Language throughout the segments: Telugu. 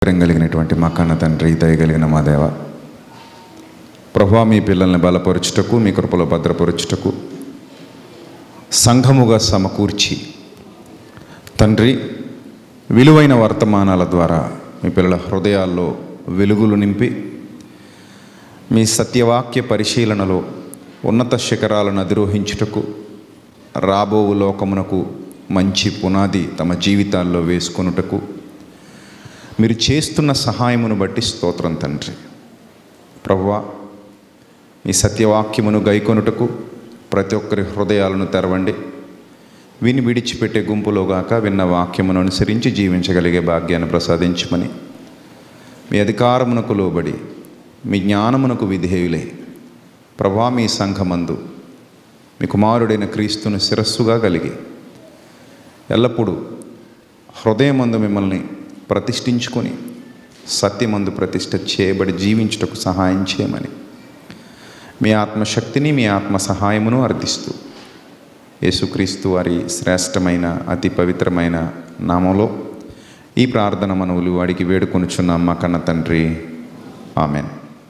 ప్రేమ కలిగినటువంటి మా కన్న తండ్రి దయగలిగిన మా దేవ ప్రభా మీ పిల్లల్ని బలపరుచుటకు మీ కృపలో భద్రపరుచుటకు సంఘముగా సమకూర్చి తండ్రి విలువైన వర్తమానాల ద్వారా మీ పిల్లల హృదయాల్లో వెలుగులు నింపి మీ సత్యవాక్య పరిశీలనలో ఉన్నత శిఖరాలను అధిరోహించుటకు రాబో లోకమునకు మంచి పునాది తమ జీవితాల్లో వేసుకొనుటకు మీరు చేస్తున్న సహాయమును బట్టి స్తోత్రం తండ్రి ప్రభువా మీ సత్యవాక్యమును గైకొనుటకు ప్రతి ఒక్కరి హృదయాలను తెరవండి విని విడిచిపెట్టే గుంపులోగాక విన్న వాక్యమును అనుసరించి జీవించగలిగే భాగ్యాన్ని ప్రసాదించమని మీ అధికారమునకు లోబడి మీ జ్ఞానమునకు విధేయులై ప్రభా మీ సంఘమందు మీ కుమారుడైన క్రీస్తును శిరస్సుగా కలిగి ఎల్లప్పుడూ హృదయమందు మిమ్మల్ని ప్రతిష్ఠించుకొని సత్యమందు ప్రతిష్ఠ చేయబడి జీవించుటకు సహాయం చేయమని మీ ఆత్మశక్తిని మీ ఆత్మ సహాయమును అర్థిస్తూ యేసుక్రీస్తు వారి శ్రేష్టమైన అతి పవిత్రమైన నామంలో ఈ ప్రార్థన మనవులు వాడికి వేడుకొనుచున్నాం మా కన్న తండ్రి ఆమెన్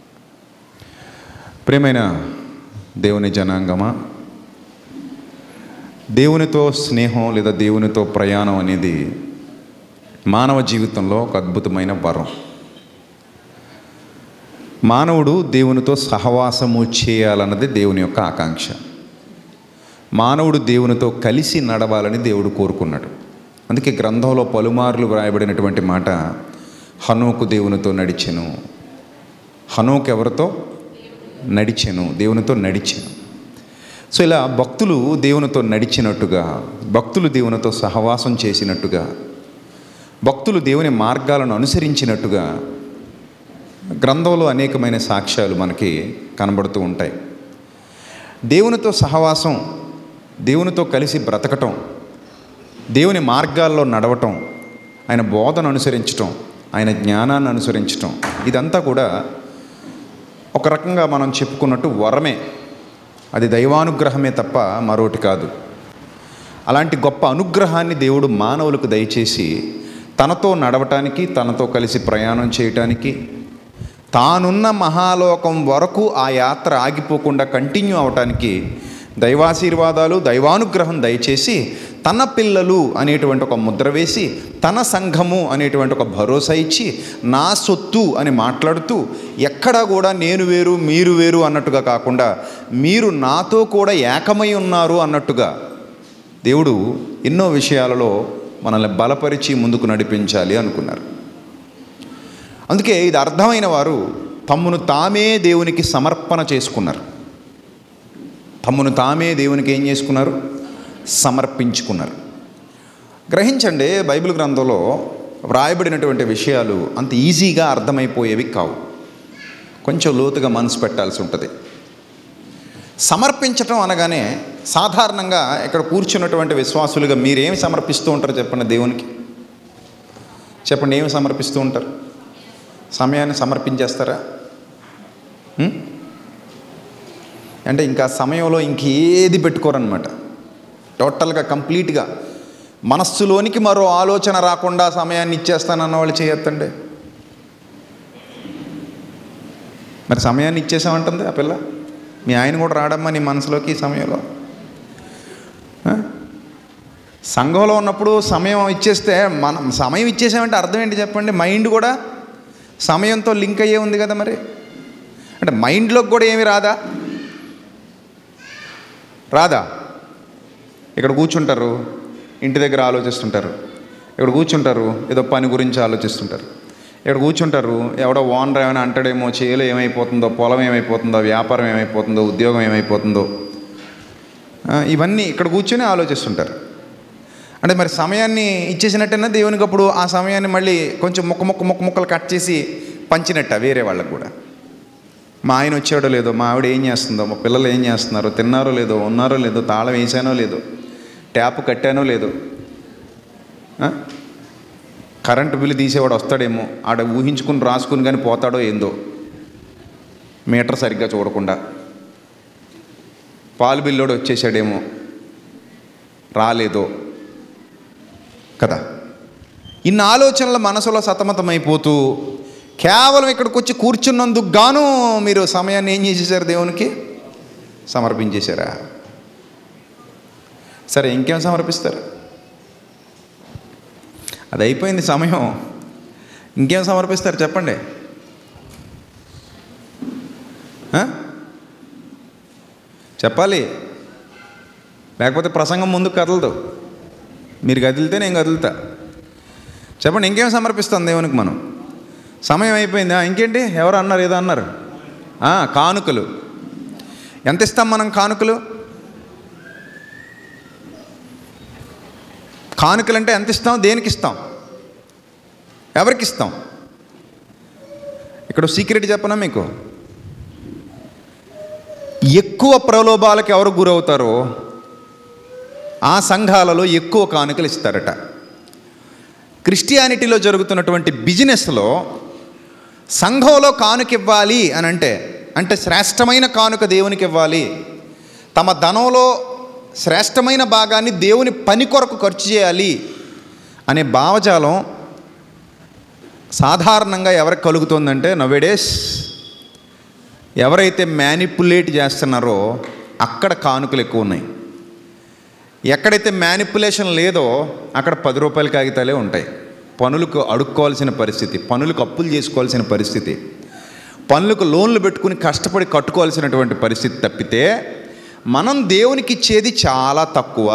ప్రేమైన దేవుని జనాంగమా దేవునితో స్నేహం లేదా దేవునితో ప్రయాణం అనేది మానవ జీవితంలో ఒక అద్భుతమైన వరం మానవుడు దేవునితో సహవాసము చేయాలన్నది దేవుని యొక్క ఆకాంక్ష మానవుడు దేవునితో కలిసి నడవాలని దేవుడు కోరుకున్నాడు అందుకే గ్రంథంలో పలుమార్లు వ్రాయబడినటువంటి మాట హనోకు దేవునితో నడిచెను హనోకు ఎవరితో నడిచెను దేవునితో నడిచెను సో ఇలా భక్తులు దేవునితో నడిచినట్టుగా భక్తులు దేవునితో సహవాసం చేసినట్టుగా భక్తులు దేవుని మార్గాలను అనుసరించినట్టుగా గ్రంథంలో అనేకమైన సాక్ష్యాలు మనకి కనబడుతూ ఉంటాయి దేవునితో సహవాసం దేవునితో కలిసి బ్రతకటం దేవుని మార్గాల్లో నడవటం ఆయన బోధన అనుసరించటం ఆయన జ్ఞానాన్ని అనుసరించటం ఇదంతా కూడా ఒక రకంగా మనం చెప్పుకున్నట్టు వరమే అది దైవానుగ్రహమే తప్ప మరొకటి కాదు అలాంటి గొప్ప అనుగ్రహాన్ని దేవుడు మానవులకు దయచేసి తనతో నడవటానికి తనతో కలిసి ప్రయాణం చేయటానికి తానున్న మహాలోకం వరకు ఆ యాత్ర ఆగిపోకుండా కంటిన్యూ అవటానికి దైవాశీర్వాదాలు దైవానుగ్రహం దయచేసి తన పిల్లలు అనేటువంటి ఒక ముద్ర వేసి తన సంఘము అనేటువంటి ఒక భరోసా ఇచ్చి నా సొత్తు అని మాట్లాడుతూ ఎక్కడా కూడా నేను వేరు మీరు వేరు అన్నట్టుగా కాకుండా మీరు నాతో కూడా ఏకమై ఉన్నారు అన్నట్టుగా దేవుడు ఎన్నో విషయాలలో మనల్ని బలపరిచి ముందుకు నడిపించాలి అనుకున్నారు అందుకే ఇది అర్థమైన వారు తమ్మును తామే దేవునికి సమర్పణ చేసుకున్నారు తమ్మును తామే దేవునికి ఏం చేసుకున్నారు సమర్పించుకున్నారు గ్రహించండి బైబిల్ గ్రంథంలో వ్రాయబడినటువంటి విషయాలు అంత ఈజీగా అర్థమైపోయేవి కావు కొంచెం లోతుగా మనసు పెట్టాల్సి ఉంటుంది సమర్పించటం అనగానే సాధారణంగా ఇక్కడ కూర్చున్నటువంటి విశ్వాసులుగా మీరేమి సమర్పిస్తూ ఉంటారు చెప్పండి దేవునికి చెప్పండి ఏమి సమర్పిస్తూ ఉంటారు సమయాన్ని సమర్పించేస్తారా ఉం? అంటే ఇంకా సమయంలో ఇంకేది పెట్టుకోరనమాట టోటల్గా కంప్లీట్గా మనస్సులోనికి మరో ఆలోచన రాకుండా సమయాన్ని ఇచ్చేస్తానన్న వాళ్ళు చేయొద్దండి మరి సమయాన్ని ఇచ్చేసామంటుంది ఆ పిల్ల మీ ఆయన కూడా రాడమ్మా నీ మనసులోకి ఈ సమయంలో ఆ? సంఘంలో ఉన్నప్పుడు సమయం ఇచ్చేస్తే మనం సమయం ఇచ్చేసామంటే అర్థం ఏంటి చెప్పండి మైండ్ కూడా సమయంతో లింక్ అయ్యే ఉంది కదా మరి అంటే మైండ్లోకి కూడా ఏమి రాదా రాదా ఇక్కడ కూర్చుంటారు ఇంటి దగ్గర ఆలోచిస్తుంటారు ఇక్కడ కూర్చుంటారు ఏదో పని గురించి ఆలోచిస్తుంటారు ఇక్కడ కూర్చుంటారు ఎవడో ఓనర్ ఏమైనా అంటాడేమో చేయలో ఏమైపోతుందో పొలం ఏమైపోతుందో వ్యాపారం ఏమైపోతుందో ఉద్యోగం ఏమైపోతుందో ఆ, ఇవన్నీ ఇక్కడ కూర్చొని ఆలోచిస్తుంటారు అంటే మరి సమయాన్ని ఇచ్చేసినట్టేనా దేవునికి అప్పుడు ఆ సమయాన్ని మళ్ళీ కొంచెం ముక్క ముక్క ముక్క ముక్కలు కట్ చేసి పంచినట్ట వేరే వాళ్ళకు కూడా మా ఆయన వచ్చాడో లేదో మా ఆవిడ ఏం చేస్తుందో మా పిల్లలు ఏం చేస్తున్నారో తిన్నారో లేదో ఉన్నారో లేదో తాళం వేసానో లేదో ట్యాప్ కట్టానో లేదో ఆ? కరెంటు బిల్లు తీసేవాడు వస్తాడేమో ఆడ ఊహించుకుని రాసుకుని కానీ పోతాడో ఏందో మీటర్ సరిగ్గా చూడకుండా పాలు బిల్లోడు వచ్చేసాడేమో రాలేదో కదా ఇన్ని ఆలోచనల మనసులో సతమతమైపోతూ కేవలం ఇక్కడికి వచ్చి కూర్చున్నందుకు గాను మీరు సమయాన్ని ఏం చేసేసారు దేవునికి సమర్పించేశారా సరే ఇంకేం సమర్పిస్తారు అది అయిపోయింది సమయం ఇంకేం సమర్పిస్తారు చెప్పండి ఆ? చెప్పాలి లేకపోతే ప్రసంగం ముందుకు కదలదు మీరు కదిలితే నేను కదులుతా చెప్పండి ఇంకేం సమర్పిస్తాం దేవునికి మనం సమయం అయిపోయింది ఆ, ఇంకేంటి ఎవరు అన్నారు ఏదో అన్నారు ఆ, కానుకలు ఎంత ఇస్తాం మనం కానుకలు కానుకలు అంటే ఎంత ఇస్తాం దేనికి ఇస్తాం ఎవరికి ఇస్తాం ఇక్కడ సీక్రెట్ చెప్పనా మీకు ఎక్కువ ప్రలోభాలకు ఎవరు గురవుతారో ఆ సంఘాలలో ఎక్కువ కానుకలు ఇస్తారట క్రిస్టియానిటీలో జరుగుతున్నటువంటి బిజినెస్లో సంఘంలో కానుక ఇవ్వాలి అని అంటే అంటే శ్రేష్టమైన కానుక దేవునికి ఇవ్వాలి తమ ధనంలో శ్రేష్టమైన భాగాన్ని దేవుని పని కొరకు ఖర్చు చేయాలి అనే భావజాలం సాధారణంగా ఎవరికి కలుగుతుందంటే నవేడేస్ ఎవరైతే మ్యానిపులేట్ చేస్తున్నారో అక్కడ కానుకలు ఎక్కువ ఉన్నాయి ఎక్కడైతే మ్యానిపులేషన్ లేదో అక్కడ పది రూపాయల కాగితాలే ఉంటాయి పనులకు అడుక్కోవాల్సిన పరిస్థితి పనులకు అప్పులు చేసుకోవాల్సిన పరిస్థితి పనులకు లోన్లు పెట్టుకుని కష్టపడి కట్టుకోవాల్సినటువంటి పరిస్థితి తప్పితే మనం దేవునికి ఇచ్చేది చాలా తక్కువ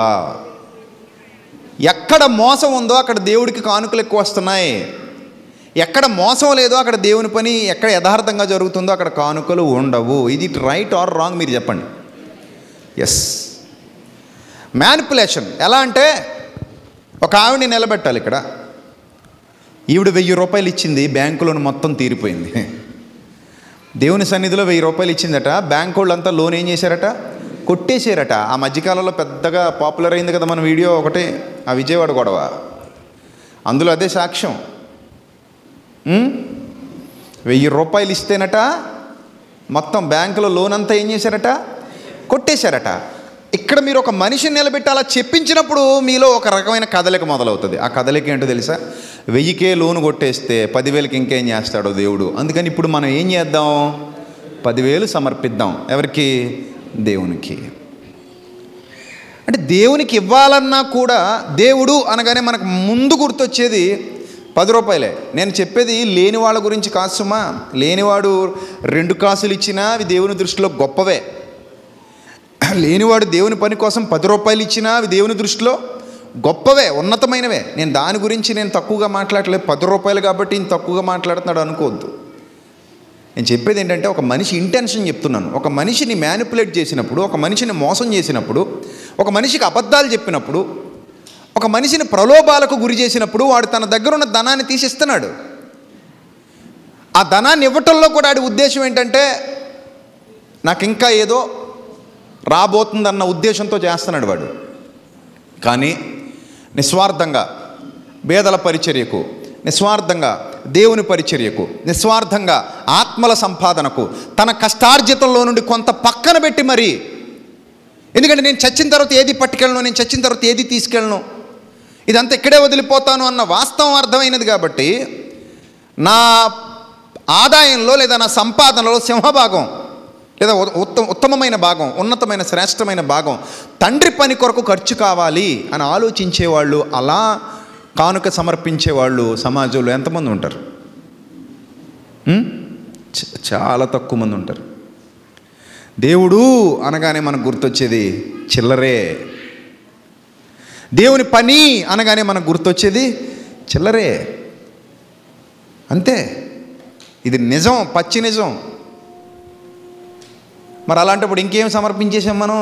ఎక్కడ మోసం ఉందో అక్కడ దేవుడికి కానుకలు ఎక్కువ వస్తున్నాయి ఎక్కడ మోసం లేదో అక్కడ దేవుని పని ఎక్కడ యథార్థంగా జరుగుతుందో అక్కడ కానుకలు ఉండవు ఇది రైట్ ఆర్ రాంగ్ మీరు చెప్పండి ఎస్ మ్యానిపులేషన్ ఎలా అంటే ఒక ఆవిడని నిలబెట్టాలి ఇక్కడ ఈవిడ వెయ్యి రూపాయలు ఇచ్చింది బ్యాంకులోని మొత్తం తీరిపోయింది దేవుని సన్నిధిలో వెయ్యి రూపాయలు ఇచ్చిందట బ్యాంక్ వాళ్ళంతా లోన్ ఏం చేశారట కొట్టేశారట ఆ మధ్యకాలంలో పెద్దగా పాపులర్ అయింది కదా మన వీడియో ఒకటి ఆ విజయవాడ గొడవ అందులో అదే సాక్ష్యం ఉమ్? వెయ్యి రూపాయలు ఇస్తేనట మొత్తం బ్యాంకులో లోన్ అంతా ఏం చేశారట కొట్టేశారట ఇక్కడ మీరు ఒక మనిషిని నిలబెట్టి అలా చెప్పించినప్పుడు మీలో ఒక రకమైన కదలిక మొదలవుతుంది ఆ కదలిక ఏంటో తెలుసా వెయ్యికే లోన్ కొట్టేస్తే పదివేలకి ఇంకేం చేస్తాడో దేవుడు అందుకని ఇప్పుడు మనం ఏం చేద్దాం పదివేలు సమర్పిద్దాం ఎవరికి దేవునికి అంటే దేవునికి ఇవ్వాలన్నా కూడా దేవుడు అనగానే మనకు ముందు గుర్తొచ్చేది పది రూపాయలే నేను చెప్పేది లేని వాళ్ళ గురించి కాదు సుమా లేనివాడు రెండు కాసులు ఇచ్చినా అవి దేవుని దృష్టిలో గొప్పవే లేనివాడు దేవుని పని కోసం పది రూపాయలు ఇచ్చినా అవి దేవుని దృష్టిలో గొప్పవే ఉన్నతమైనవే నేను దాని గురించి నేను తక్కువగా మాట్లాడలేదు పది రూపాయలు కాబట్టి నేను తక్కువగా మాట్లాడుతున్నాడు అనుకోవద్దు నేను చెప్పేది ఏంటంటే ఒక మనిషి ఇంటెన్షన్ చెప్తున్నాను ఒక మనిషిని మ్యానిపులేట్ చేసినప్పుడు ఒక మనిషిని మోసం చేసినప్పుడు ఒక మనిషికి అబద్ధాలు చెప్పినప్పుడు ఒక మనిషిని ప్రలోభాలకు గురి చేసినప్పుడు వాడు తన దగ్గర ఉన్న ధనాన్ని తీసిస్తున్నాడు ఆ ధనాన్ని ఇవ్వటంలో కూడా వాడి ఉద్దేశం ఏంటంటే నాకు ఇంకా ఏదో రాబోతుందన్న ఉద్దేశంతో చేస్తున్నాడు వాడు కానీ నిస్వార్థంగా పేదల పరిచర్యకు నిస్వార్థంగా దేవుని పరిచర్యకు నిస్వార్థంగా ఆత్మల సంపాదనకు తన కష్టార్జితంలో నుండి కొంత పక్కన పెట్టి మరి ఎందుకంటే నేను చచ్చిన తర్వాత ఏది పట్టుకెళ్ళను నేను చచ్చిన తర్వాత ఏది తీసుకెళ్ళను ఇదంతా ఇక్కడే వదిలిపోతాను అన్న వాస్తవం అర్థమైనది కాబట్టి నా ఆదాయంలో లేదా నా సంపాదనలో సింహభాగం లేదా ఉ- ఉత్తమ ఉత్తమమైన భాగం ఉన్నతమైన శ్రేష్టమైన భాగం తండ్రి పని కొరకు ఖర్చు కావాలి అని ఆలోచించేవాళ్ళు అలా కానుక సమర్పించేవాళ్ళు సమాజంలో ఎంతమంది ఉంటారు ఉం? చ- చాలా తక్కువ మంది ఉంటారు దేవుడు అనగానే మనకు గుర్తొచ్చేది చిల్లరే దేవుని పని అనగానే మనకు గుర్తొచ్చేది చిల్లరే అంతే ఇది నిజం పచ్చి నిజం మరి అలాంటప్పుడు ఇంకేం సమర్పించేసాం మనం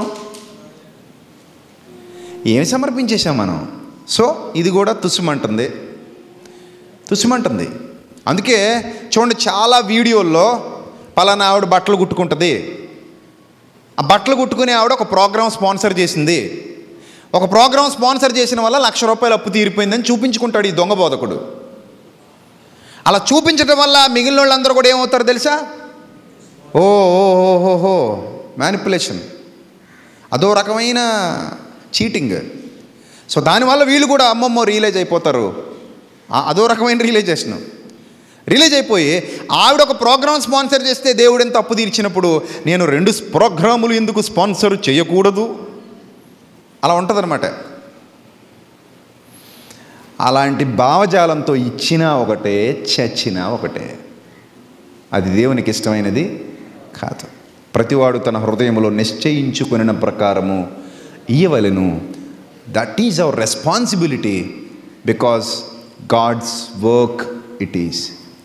ఏమి సమర్పించేసాం మనం సో ఇది కూడా తుస్సుమంటుంది తుస్సుమంటుంది అందుకే చూడండి చాలా వీడియోల్లో పలానా ఆవిడ బట్టలు కుట్టుకుంటుంది ఆ బట్టలు కుట్టుకునే ఆవిడ ఒక ప్రోగ్రామ్ స్పాన్సర్ చేసింది ఒక ప్రోగ్రామ్ స్పాన్సర్ చేసిన వల్ల లక్ష రూపాయలు అప్పు తీరిపోయిందని చూపించుకుంటాడు ఈ దొంగ బోధకుడు అలా చూపించడం వల్ల మిగిలిన వాళ్ళందరూ కూడా ఏమవుతారు తెలుసా ఓ ఓ ఓ, ఓ హో మ్యానిపులేషన్ అదో రకమైన చీటింగ్ సో దానివల్ల వీళ్ళు కూడా అమ్మమ్మో రియలైజ్ అయిపోతారు ఆ- అదో రకమైన రియలైజేషన్ రిలీజ్ అయిపోయి ఆవిడ ఒక ప్రోగ్రామ్ స్పాన్సర్ చేస్తే దేవుడు ఎంత అప్పు తీర్చినప్పుడు నేను రెండు ప్రోగ్రాములు ఎందుకు స్పాన్సర్ చేయకూడదు అలా ఉంటుందన్నమాట అలాంటి భావజాలంతో ఇచ్చినా ఒకటే చచ్చినా ఒకటే అది దేవునికి ఇష్టమైనది కాదు ప్రతివాడు తన హృదయంలో నిశ్చయించుకున్న ప్రకారము ఇయ్యవలెను that is our responsibility because God's work it is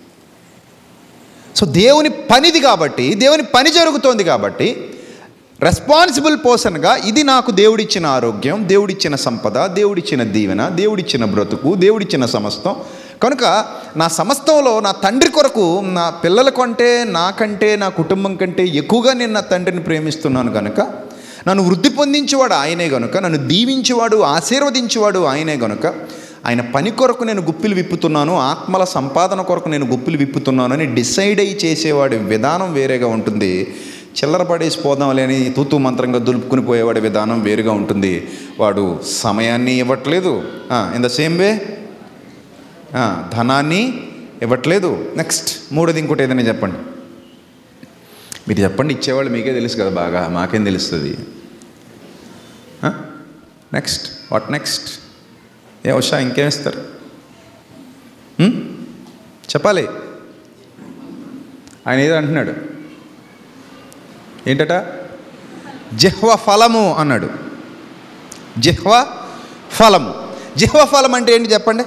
so దేవుని పనిది కాబట్టి దేవుని పని జరుగుతోంది కాబట్టి రెస్పాన్సిబుల్ పర్సన్గా ఇది నాకు దేవుడిచ్చిన ఆరోగ్యం దేవుడిచ్చిన సంపద దేవుడిచ్చిన దీవెన దేవుడిచ్చిన బ్రతుకు దేవుడిచ్చిన సమస్తం కనుక నా సమస్తంలో నా తండ్రి కొరకు నా పిల్లల కంటే నాకంటే నా కుటుంబం కంటే ఎక్కువగా నేను నా తండ్రిని ప్రేమిస్తున్నాను కనుక నన్ను వృద్ధి పొందించేవాడు ఆయనే గనుక నన్ను దీవించేవాడు ఆశీర్వదించేవాడు ఆయనే గనుక ఆయన పని కొరకు నేను గుప్పిలు విప్పుతున్నాను ఆత్మల సంపాదన కొరకు నేను గుప్పిలు విప్పుతున్నాను అని డిసైడ్ అయ్యి చేసేవాడి విధానం వేరేగా ఉంటుంది చిల్లర పడేసి పోదాం లేని తూతూ మంత్రంగా దులుపుకుని పోయేవాడి విధానం వేరుగా ఉంటుంది వాడు సమయాన్ని ఇవ్వట్లేదు ఇన్ ద సేమ్ వే ధనాన్ని ఇవ్వట్లేదు నెక్స్ట్ మూడోది ఇంకోటి ఏదైనా చెప్పండి మీరు చెప్పండి ఇచ్చేవాళ్ళు మీకే తెలుసు కదా బాగా మాకేం తెలుస్తుంది నెక్స్ట్ వాట్ నెక్స్ట్ ఏ ఉషా ఇంకేం ఇస్తారు హ్మ్? చెప్పాలి ఆయన ఏదో అంటున్నాడు ఏంటట జిహ్వ ఫలము అన్నాడు జిహ్వ ఫలము జిహ్వ ఫలం అంటే ఏంటి చెప్పండి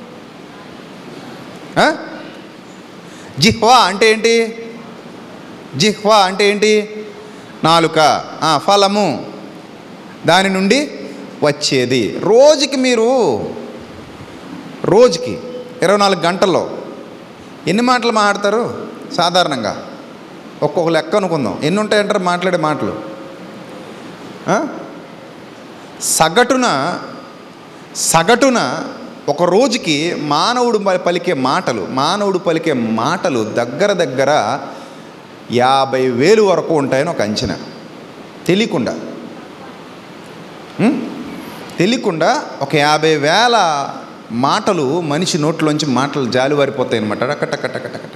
ఆ? జిహ్వ అంటే ఏంటి జిహ్వ అంటే ఏంటి నాలుక ఆ, ఫలము దాని నుండి వచ్చేది రోజుకి మీరు రోజుకి ఇరవై నాలుగు గంటల్లో ఎన్ని మాటలు మాట్లాడతారు సాధారణంగా ఒక్కొక్క లెక్క అనుకుందాం ఎన్ని ఉంటాయంటారు మాట్లాడే మాటలు ఆ? సగటున సగటున ఒక రోజుకి మానవుడు ప- పలికే మాటలు మానవుడు పలికే మాటలు దగ్గర దగ్గర యాభై వేలు వరకు ఉంటాయని ఒక అంచనా తెలియకుండా ఉం? తెలియకుండా ఒక యాభై వేల మాటలు మనిషి నోట్లోంచి మాటలు జాలివారిపోతాయి అనమాట టకటకటకటకట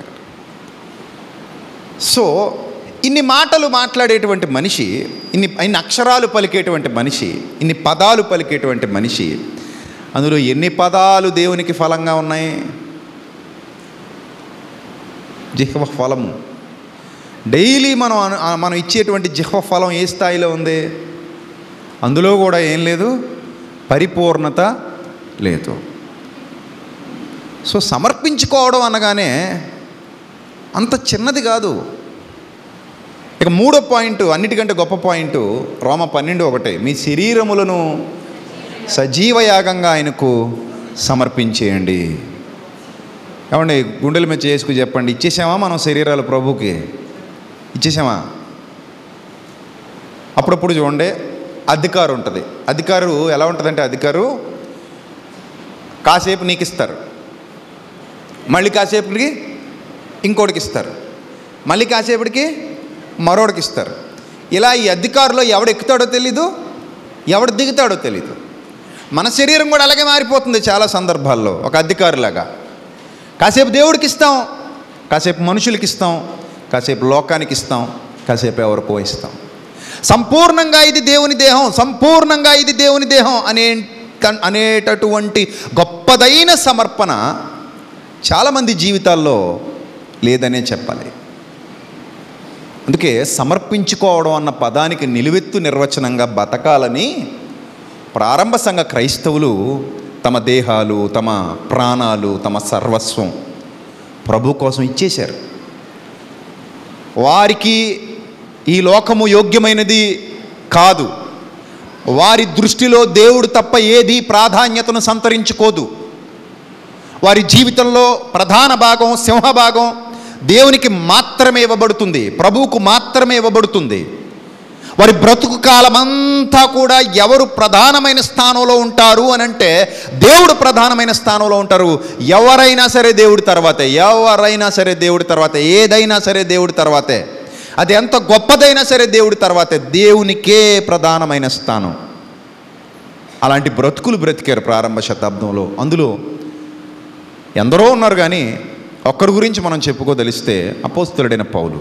సో ఇన్ని మాటలు మాట్లాడేటువంటి మనిషి ఇన్ని ఇన్ని అక్షరాలు పలికేటువంటి మనిషి ఇన్ని పదాలు పలికేటువంటి మనిషి అందులో ఎన్ని పదాలు దేవునికి ఫలంగా ఉన్నాయి జిహ్వ ఫలము డైలీ మనం అను- ఆ మనం ఇచ్చేటువంటి జిహ్వ ఫలం ఏ స్థాయిలో ఉంది అందులో కూడా ఏం లేదు పరిపూర్ణత లేదు సో సమర్పించుకోవడం అనగానే అంత చిన్నది కాదు ఇక మూడో పాయింట్ అన్నిటికంటే గొప్ప పాయింట్ రోమ పన్నెండు ఒకటే మీ శరీరములను సజీవయాగంగా ఆయనకు సమర్పించేయండి ఏమండి గుండెల మీద చేసుకు చెప్పండి ఇచ్చేసామా మనం శరీరాలు ప్రభుకి ఇచ్చేసామా అప్పుడప్పుడు చూడండి అధికారు ఉంటుంది అధికారు ఎలా ఉంటుందంటే అధికారు కాసేపు నీకు ఇస్తారు మళ్ళీ కాసేపటికి ఇంకోటికి ఇస్తారు మళ్ళీ కాసేపటికి మరోడికి ఇస్తారు ఇలా ఈ అధికారులో ఎవడు ఎక్కుతాడో తెలీదు ఎవడు దిగుతాడో తెలీదు మన శరీరం కూడా అలాగే మారిపోతుంది చాలా సందర్భాల్లో ఒక అధికారులాగా కాసేపు దేవుడికి ఇస్తాం కాసేపు మనుషులకి ఇస్తాం కాసేపు లోకానికి ఇస్తాం కాసేపు ఎవరికో ఇస్తాం సంపూర్ణంగా ఇది దేవుని దేహం సంపూర్ణంగా ఇది దేవుని దేహం అనే అనేటటువంటి గొప్పదైన సమర్పణ చాలామంది జీవితాల్లో లేదనే చెప్పాలి అందుకే సమర్పించుకోవడం అన్న పదానికి నిలువెత్తు నిర్వచనంగా బతకాలని ప్రారంభ సంఘ క్రైస్తవులు తమ దేహాలు తమ ప్రాణాలు తమ సర్వస్వం ప్రభు కోసం ఇచ్చేశారు వారికి ఈ లోకము యోగ్యమైనది కాదు వారి దృష్టిలో దేవుడు తప్ప ఏది ప్రాధాన్యతను సంతరించుకోదు వారి జీవితంలో ప్రధాన భాగం సింహభాగం దేవునికి మాత్రమే ఇవ్వబడుతుంది ప్రభువుకు మాత్రమే ఇవ్వబడుతుంది వారి బ్రతుకు కాలమంతా కూడా ఎవరు ప్రధానమైన స్థానంలో ఉంటారు అని అంటే దేవుడు ప్రధానమైన స్థానంలో ఉంటారు ఎవరైనా సరే దేవుడి తర్వాతే ఎవరైనా సరే దేవుడి తర్వాతే ఏదైనా సరే దేవుడి తర్వాతే అది ఎంత గొప్పదైనా సరే దేవుడి తర్వాతే దేవునికే ప్రధానమైన స్థానం అలాంటి బ్రతుకులు బ్రతికారు ప్రారంభ శతాబ్దంలో అందులో ఎందరో ఉన్నారు కానీ ఒక్కడి గురించి మనం చెప్పుకోదలిస్తే అపోస్తులుడైన పౌలు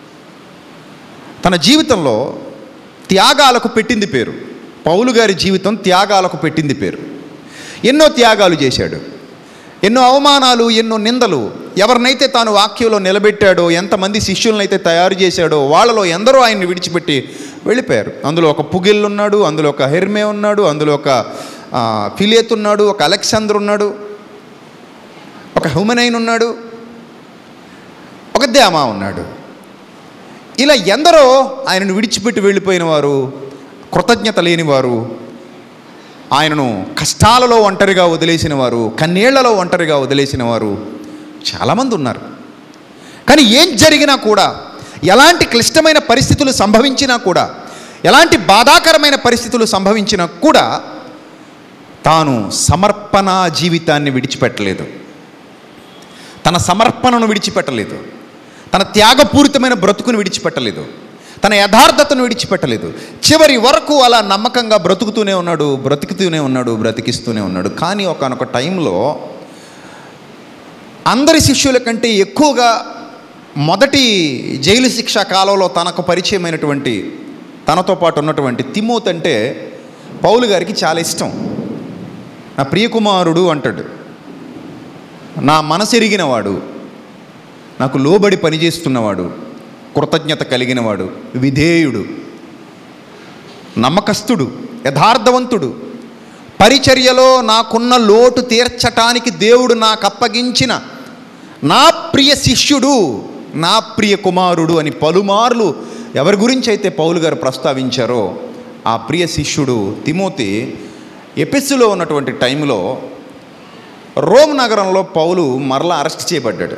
తన జీవితంలో త్యాగాలకు పెట్టింది పేరు పౌలు గారి జీవితం త్యాగాలకు పెట్టింది పేరు ఎన్నో త్యాగాలు చేశాడు ఎన్నో అవమానాలు ఎన్నో నిందలు ఎవరినైతే తాను వాక్యంలో నిలబెట్టాడో ఎంతమంది శిష్యులనైతే తయారు చేశాడో వాళ్ళలో ఎందరో ఆయన్ని విడిచిపెట్టి వెళ్ళిపోయారు అందులో ఒక పుగిల్ ఉన్నాడు అందులో ఒక హెర్మే ఉన్నాడు అందులో ఒక ఆ, ఫిలేత్ ఉన్నాడు ఒక అలెక్సాందర్ ఉన్నాడు ఒక హ్యూమనైన్ ఉన్నాడు ఒక దేమా ఉన్నాడు ఇలా ఎందరో ఆయనను విడిచిపెట్టి వెళ్ళిపోయిన వారు కృతజ్ఞత లేనివారు ఆయనను కష్టాలలో ఒంటరిగా వదిలేసిన వారు కన్నీళ్లలో ఒంటరిగా వదిలేసిన వారు చాలామంది ఉన్నారు కానీ ఏం జరిగినా కూడా ఎలాంటి క్లిష్టమైన పరిస్థితులు సంభవించినా కూడా ఎలాంటి బాధాకరమైన పరిస్థితులు సంభవించినా కూడా తాను సమర్పణ జీవితాన్ని విడిచిపెట్టలేదు తన సమర్పణను విడిచిపెట్టలేదు తన త్యాగపూరితమైన బ్రతుకును విడిచిపెట్టలేదు తన యథార్థతను విడిచిపెట్టలేదు చివరి వరకు అలా నమ్మకంగా బ్రతుకుతూనే ఉన్నాడు బ్రతుకుతూనే ఉన్నాడు బ్రతికిస్తూనే ఉన్నాడు కానీ ఒకనొక టైంలో అందరి శిష్యుల కంటే ఎక్కువగా మొదటి జైలు శిక్ష కాలంలో తనకు పరిచయమైనటువంటి తనతో పాటు ఉన్నటువంటి తిమోత్ అంటే పౌలు గారికి చాలా ఇష్టం నా ప్రియకుమారుడు అంటాడు నా మనసెరిగిన వాడు నాకు లోబడి పనిచేస్తున్నవాడు కృతజ్ఞత కలిగినవాడు విధేయుడు నమ్మకస్తుడు యథార్థవంతుడు పరిచర్యలో నాకున్న లోటు తీర్చటానికి దేవుడు నాకు అప్పగించిన నా ప్రియ శిష్యుడు నా ప్రియ కుమారుడు అని పలుమార్లు ఎవరి గురించి అయితే పౌలు గారు ప్రస్తావించారో ఆ ప్రియ శిష్యుడు తిమోతి ఎపిస్సులో ఉన్నటువంటి టైంలో రోమ్ నగరంలో పౌలు మరలా అరెస్ట్ చేయబడ్డాడు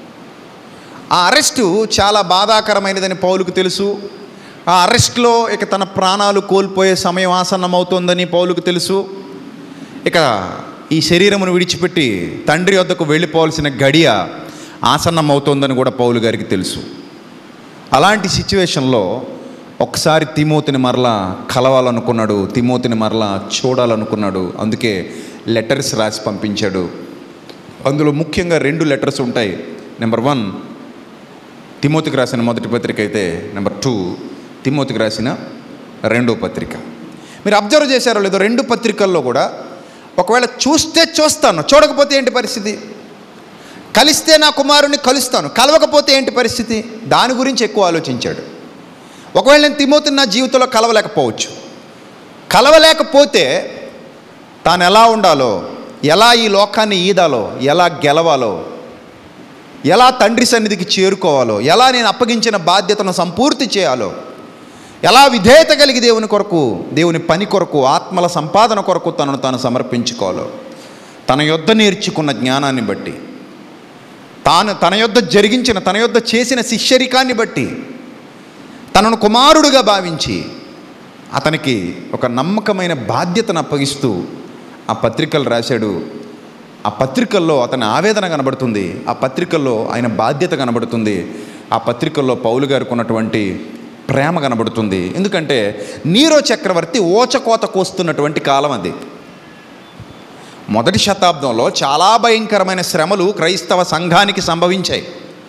ఆ అరెస్టు చాలా బాధాకరమైనదని పౌలుకు తెలుసు ఆ అరెస్ట్లో ఇక తన ప్రాణాలు కోల్పోయే సమయం ఆసన్నమవుతోందని పౌలుకు తెలుసు ఇక ఈ శరీరమును విడిచిపెట్టి తండ్రి వద్దకు వెళ్ళిపోవాల్సిన గడియ ఆసన్నమవుతోందని కూడా పౌలు గారికి తెలుసు అలాంటి సిచ్యువేషన్లో ఒకసారి తిమోతిని మరలా కలవాలనుకున్నాడు తిమోతిని మరలా చూడాలనుకున్నాడు అందుకే లెటర్స్ రాసి పంపించాడు అందులో ముఖ్యంగా రెండు లెటర్స్ ఉంటాయి నెంబర్ వన్ తిమోతికి రాసిన మొదటి పత్రిక అయితే నెంబర్ టూ తిమోతికి రాసిన రెండో పత్రిక మీరు అబ్జర్వ్ చేశారో లేదో రెండు పత్రికల్లో కూడా ఒకవేళ చూస్తే చూస్తాను చూడకపోతే ఏంటి పరిస్థితి కలిస్తే నా కుమారుని కలుస్తాను కలవకపోతే ఏంటి పరిస్థితి దాని గురించి ఎక్కువ ఆలోచించాడు ఒకవేళ నేను తిమోతిని నా జీవితంలో కలవలేకపోవచ్చు కలవలేకపోతే తాను ఎలా ఉండాలో ఎలా ఈ లోకాన్ని ఈదాలో ఎలా గెలవాలో ఎలా తండ్రి సన్నిధికి చేరుకోవాలో ఎలా నేను అప్పగించిన బాధ్యతను సంపూర్తి చేయాలో ఎలా విధేయత కలిగి దేవుని కొరకు దేవుని పని కొరకు ఆత్మల సంపాదన కొరకు తనను తాను సమర్పించుకోవాలో తన యొద్ద నేర్చుకున్న జ్ఞానాన్ని బట్టి తాను తన యొద్ద జరిగించిన తన యొద్ద చేసిన శిష్యరికాన్ని బట్టి తనను కుమారుడుగా భావించి అతనికి ఒక నమ్మకమైన బాధ్యతను అప్పగిస్తూ ఆ పత్రికలు రాశాడు ఆ పత్రికల్లో అతని ఆవేదన కనబడుతుంది ఆ పత్రికల్లో ఆయన బాధ్యత కనబడుతుంది ఆ పత్రికల్లో పౌలు గారికి ఉన్నటువంటి ప్రేమ కనబడుతుంది ఎందుకంటే నీరో చక్రవర్తి ఓచకోత కోస్తున్నటువంటి కాలం అది మొదటి శతాబ్దంలో చాలా భయంకరమైన శ్రమలు క్రైస్తవ సంఘానికి సంభవించాయి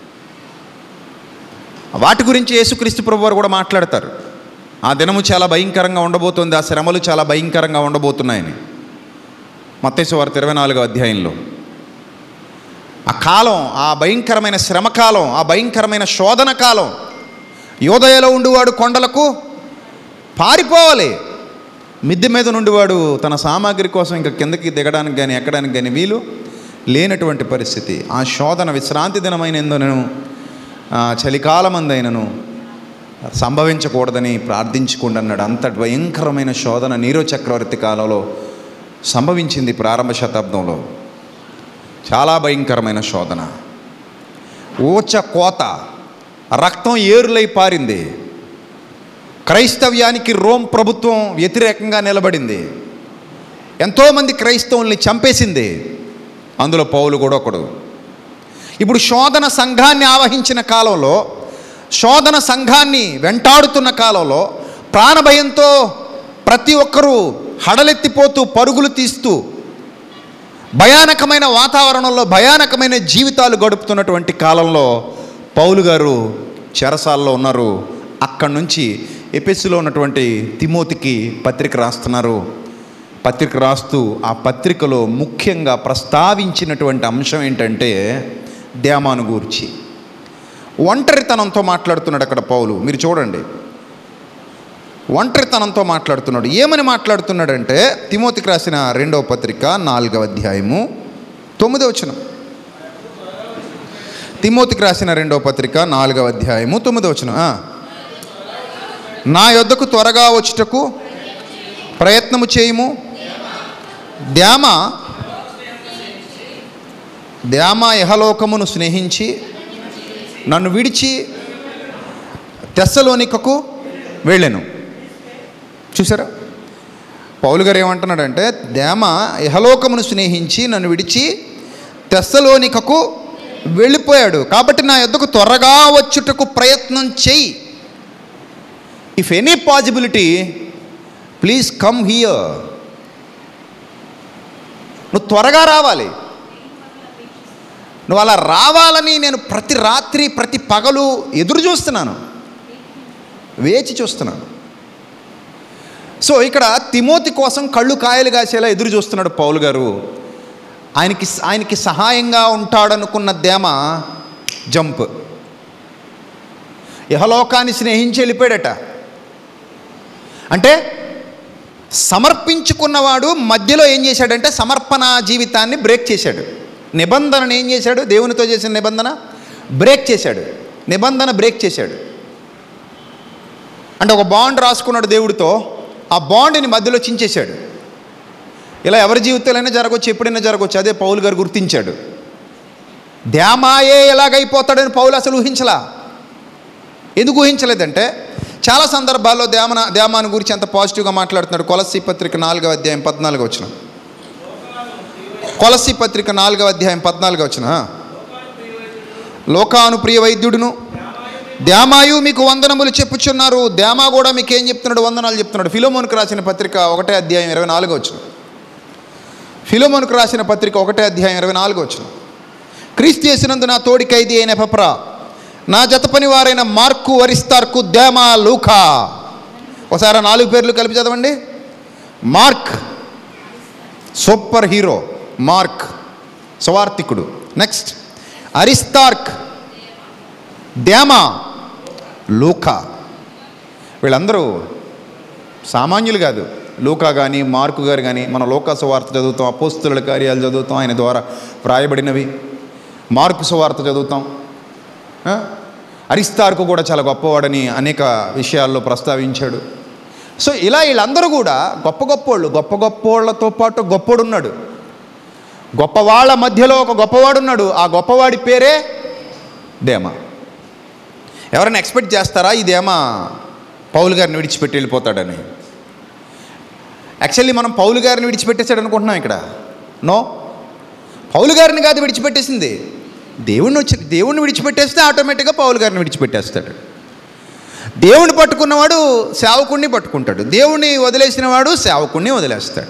వాటి గురించి యేసుక్రీస్తు ప్రభు వారు కూడా మాట్లాడతారు ఆ దినము చాలా భయంకరంగా ఉండబోతుంది ఆ శ్రమలు చాలా భయంకరంగా ఉండబోతున్నాయని మత్తేసు వార్త ఇరవై నాలుగో అధ్యాయంలో ఆ కాలం ఆ భయంకరమైన శ్రమ కాలం ఆ భయంకరమైన శోధన కాలం యోదయలో ఉండివాడు కొండలకు పారిపోవాలి మిద్దె మీద నుండివాడు తన సామాగ్రి కోసం ఇంకా కిందకి దిగడానికి కానీ ఎక్కడానికి కానీ వీలు లేనటువంటి పరిస్థితి ఆ శోధన విశ్రాంతి దినమైనందునను ఆ చలికాలమందైనను సంభవించకూడదని ప్రార్థించుకోండి అన్నాడు అంత భయంకరమైన శోధన నీరో చక్రవర్తి కాలంలో సంభవించింది ప్రారంభ శతాబ్దంలో చాలా భయంకరమైన శోధన ఊచ కోత రక్తం ఏరులై పారింది క్రైస్తవ్యానికి రోమ్ ప్రభుత్వం వ్యతిరేకంగా నిలబడింది ఎంతోమంది క్రైస్తవుల్ని చంపేసింది అందులో పౌలు కూడా ఒకడు ఇప్పుడు శోధన సంఘాన్ని ఆవహించిన కాలంలో శోధన సంఘాన్ని వెంటాడుతున్న కాలంలో ప్రాణభయంతో ప్రతి ఒక్కరూ హడలెత్తిపోతూ పరుగులు తీస్తూ భయానకమైన వాతావరణంలో భయానకమైన జీవితాలు గడుపుతున్నటువంటి కాలంలో పౌలు గారు చెరసాల్లో ఉన్నారు అక్కడి నుంచి ఎపిస్సులో ఉన్నటువంటి తిమోతికి పత్రిక రాస్తున్నారు పత్రిక రాస్తూ ఆ పత్రికలో ముఖ్యంగా ప్రస్తావించినటువంటి అంశం ఏంటంటే దేమాను గూర్చి ఒంటరితనంతో మాట్లాడుతున్నాడు అక్కడ పౌలు మీరు చూడండి ఒంటరితనంతో మాట్లాడుతున్నాడు ఏమని మాట్లాడుతున్నాడంటే తిమోతికి రాసిన రెండవ పత్రిక నాలుగవ అధ్యాయము తొమ్మిదవ వచనం తిమోతికి రాసిన రెండవ పత్రిక నాలుగవ అధ్యాయము తొమ్మిదవ వచనం ఆ. నా యొద్దకు త్వరగా వచ్చుటకు ప్రయత్నము చేయుము ధ్యామ ధ్యామ ఇహలోకమును స్నేహించి నన్ను విడిచి తెస్సలోనికకు వెళ్ళాను చూసారా పౌలు గారు ఏమంటున్నాడంటే దేమ ఇహలోకమును స్నేహించి నన్ను విడిచి తెస్సలోనికకు వెళ్ళిపోయాడు కాబట్టి నా యొద్దకు త్వరగా వచ్చుటకు ప్రయత్నం చెయ్యి if any possibility please come here నువ్వు త్వరగా రావాలి నువ్వు అలా రావాలని నేను ప్రతి రాత్రి ప్రతి పగలు ఎదురు చూస్తున్నాను వేచి చూస్తున్నాను సో ఇక్కడ తిమోతి కోసం కళ్ళు కాయలు కాసేలా ఎదురు చూస్తున్నాడు పౌలు గారు ఆయనకి ఆయనకి సహాయంగా ఉంటాడనుకున్న దేమ జంప్ ఇహలోకాన్ని స్నేహించి వెళ్ళిపోయాడట అంటే సమర్పించుకున్నవాడు మధ్యలో ఏం చేశాడంటే సమర్పణ జీవితాన్ని బ్రేక్ చేశాడు నిబంధనను ఏం చేశాడు దేవునితో చేసిన నిబంధన బ్రేక్ చేశాడు నిబంధన బ్రేక్ చేశాడు అంటే ఒక బాండ్ రాసుకున్నాడు దేవుడితో ఆ బాండ్ని మధ్యలో చించేశాడు ఇలా ఎవరి జీవితాలైనా జరగవచ్చు ఎప్పుడైనా జరగవచ్చు అదే పౌలు గారు గుర్తించాడు ధ్యామాయే ఎలాగైపోతాడని పౌలు అసలు ఊహించలా ఎందుకు ఊహించలేదంటే చాలా సందర్భాల్లో ధ్యామన ధ్యామాన్ని గురించి అంత పాజిటివ్గా మాట్లాడుతున్నాడు కొలసి పత్రిక నాలుగవ అధ్యాయం పద్నాలుగు వచ్చిన కొలసి పత్రిక నాలుగవ అధ్యాయం పద్నాలుగు వచ్చిన లోకాను ప్రియ వైద్యుడును ధ్యామాయు మీకు వందనములు చెప్పుచున్నారు ధ్యామా కూడా మీకు ఏం చెప్తున్నాడు వందనాలు చెప్తున్నాడు ఫిలోమోన్కు రాసిన పత్రిక ఒకటే అధ్యాయం ఇరవై నాలుగు వచ్చిన ఫిలోమోన్కు రాసిన పత్రిక ఒకటే అధ్యాయం ఇరవై నాలుగు వచ్చిన క్రీస్తు చేసినందు నా తోడి ఖైదీ అయిన పెపరా నా జత పని వారైన మార్కు వరిస్తార్కు దేమా లూకా ఒకసారి ఆ నాలుగు పేర్లు కలిపి చదవండి మార్క్ సూపర్ హీరో మార్క్ సువార్థికుడు నెక్స్ట్ అరిస్తార్క్ దేమా లూకా వీళ్ళందరూ సామాన్యులు కాదు లూకా కానీ మార్కు గారు కానీ మన లోకా సువార్త చదువుతాం అపోస్తుల కార్యాలు చదువుతాం ఆయన ద్వారా వ్రాయబడినవి మార్కు సువార్త చదువుతాం ఆ? అరిస్తార్కు కూడా చాలా గొప్పవాడని అనేక విషయాల్లో ప్రస్తావించాడు సో ఇలా వీళ్ళందరూ కూడా గొప్ప గొప్పోళ్ళు గొప్ప గొప్పోళ్లతో పాటు గొప్పోడున్నాడు గొప్పవాళ్ళ మధ్యలో ఒక గొప్పవాడున్నాడు ఆ గొప్పవాడి పేరే దేమ ఎవరైనా ఎక్స్పెక్ట్ చేస్తారా ఈ దేమ పౌలు గారిని విడిచిపెట్టి వెళ్ళిపోతాడని యాక్చువల్లీ మనం పౌలు గారిని విడిచిపెట్టేశాడు అనుకుంటున్నాం ఇక్కడ నో పౌలు గారిని కాదు విడిచిపెట్టేసింది దేవుణ్ణి వచ్చి దేవుణ్ణి విడిచిపెట్టేస్తే ఆటోమేటిక్గా పౌలు గారిని విడిచిపెట్టేస్తాడు దేవుణ్ణి పట్టుకున్నవాడు సేవకుణ్ణి పట్టుకుంటాడు దేవుణ్ణి వదిలేసిన వాడు సేవకుణ్ణి వదిలేస్తాడు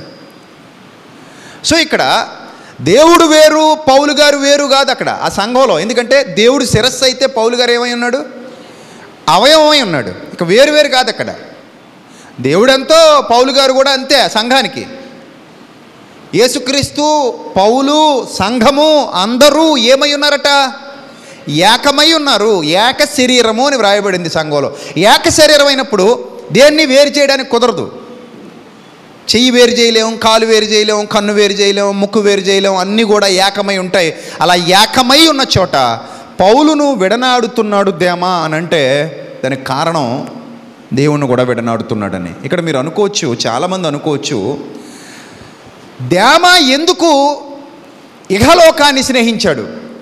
సో ఇక్కడ దేవుడు వేరు పౌలు గారు వేరు కాదు అక్కడ ఆ సంఘంలో ఎందుకంటే దేవుడు శిరస్సు అయితే పౌలు గారు ఏమై ఉన్నాడు అవయవమై ఉన్నాడు ఇక వేరు వేరు కాదు అక్కడ దేవుడంతో పౌలు గారు కూడా అంతే సంఘానికి యేసుక్రీస్తు పౌలు సంఘము అందరూ ఏమై ఉన్నారట ఏకమై ఉన్నారు ఏక శరీరము అని వ్రాయబడింది సంఘంలో ఏక శరీరం అయినప్పుడు దేన్ని వేరు చేయడానికి కుదరదు చెయ్యి వేరు చేయలేము కాలు వేరు చేయలేము కన్ను వేరు చేయలేము ముక్కు వేరు చేయలేము అన్నీ కూడా ఏకమై ఉంటాయి అలా ఏకమై ఉన్న చోట పౌలును విడనాడుతున్నాడు దేమా అని అంటే దానికి కారణం దేవుణ్ణి కూడా విడనాడుతున్నాడని ఇక్కడ మీరు అనుకోవచ్చు చాలామంది అనుకోవచ్చు దేమ ఎందుకు ఇహలోకాన్ని స్నేహించాడు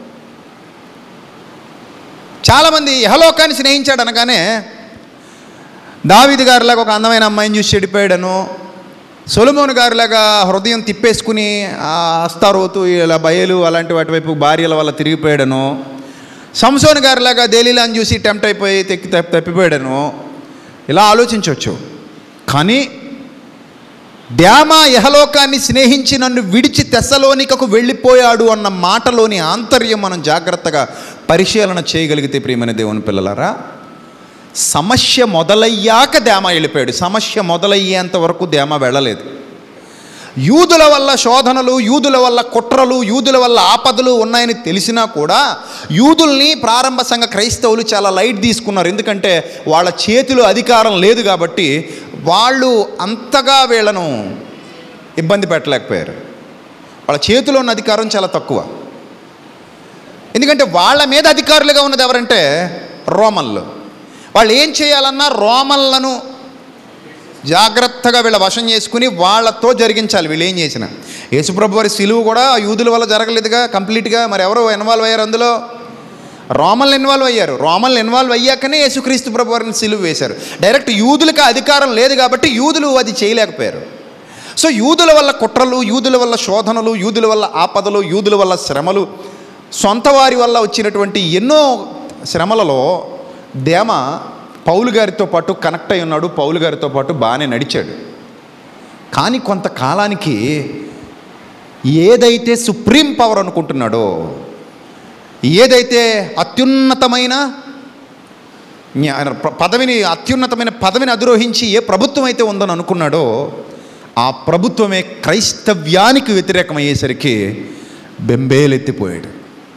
చాలామంది ఇహలోకాన్ని స్నేహించాడు అనగానే దావిది గారిలాగా ఒక అందమైన అమ్మాయిని చూసి చెడిపోయాడను సొలమోన్ గారిలాగా హృదయం తిప్పేసుకుని ఆ అస్తారోతు ఇలా బయలు అలాంటి వాటి వైపు భార్యల వల్ల తిరిగిపోయాడను సంసోన్ గారిలాగా దేలీలాని చూసి టెంప్ట్ అయిపోయి తెక్కి తప్పి తప్పిపోయాడను ఇలా ఆలోచించవచ్చు కానీ డ్యామ యహలోకాన్ని స్నేహించి నన్ను విడిచి తెస్సలోనికకు వెళ్ళిపోయాడు అన్న మాటలోని ఆంతర్యం మనం జాగ్రత్తగా పరిశీలన చేయగలిగితే ప్రియమైన దేవుని పిల్లలారా సమస్య మొదలయ్యాక దేమ వెళ్ళిపోయాడు సమస్య మొదలయ్యేంత వరకు దేమ వెళ్ళలేదు యూదుల వల్ల శోధనలు యూదుల వల్ల కుట్రలు యూదుల వల్ల ఆపదలు ఉన్నాయని తెలిసినా కూడా యూదుల్ని ప్రారంభ సంఘ క్రైస్తవులు చాలా లైట్ తీసుకున్నారు ఎందుకంటే వాళ్ళ చేతిలో అధికారం లేదు కాబట్టి వాళ్ళు అంతగా వీళ్ళను ఇబ్బంది పెట్టలేకపోయారు వాళ్ళ చేతిలో ఉన్న అధికారం చాలా తక్కువ ఎందుకంటే వాళ్ళ మీద అధికారులుగా ఉన్నది ఎవరంటే రోమన్లు వాళ్ళు ఏం చేయాలన్నా రోమన్లను జాగ్రత్తగా వీళ్ళ వశం చేసుకుని వాళ్ళతో జరిగించాలి వీళ్ళు ఏం చేసిన యేసుప్రభు వారి సిలువు కూడా యూదుల వల్ల జరగలేదుగా కంప్లీట్గా మరి ఎవరు ఇన్వాల్వ్ అయ్యారు అందులో రోమన్లు ఇన్వాల్వ్ అయ్యారు రోమన్లు ఇన్వాల్వ్ అయ్యాకనే యేసుక్రీస్తు ప్రభు వారిని సిలువు వేశారు డైరెక్ట్ యూదులకు అధికారం లేదు కాబట్టి యూదులు అది చేయలేకపోయారు సో యూదుల వల్ల కుట్రలు యూదుల వల్ల శోధనలు యూదుల వల్ల ఆపదలు యూదుల వల్ల శ్రమలు సొంత వారి వల్ల వచ్చినటువంటి ఎన్నో శ్రమలలో దేమ పౌలు గారితో పాటు కనెక్ట్ అయి ఉన్నాడు పౌలు గారితో పాటు బాగానే నడిచాడు కానీ కొంతకాలానికి ఏదైతే సుప్రీం పవర్ అనుకుంటున్నాడో ఏదైతే అత్యున్నతమైన న్యా- ప్ర- పదవిని అత్యున్నతమైన పదవిని అధిరోహించి ఏ ప్రభుత్వం అయితే ఉందని అనుకున్నాడో ఆ ప్రభుత్వమే క్రైస్తవ్యానికి వ్యతిరేకమయ్యేసరికి బెంబేలెత్తిపోయాడు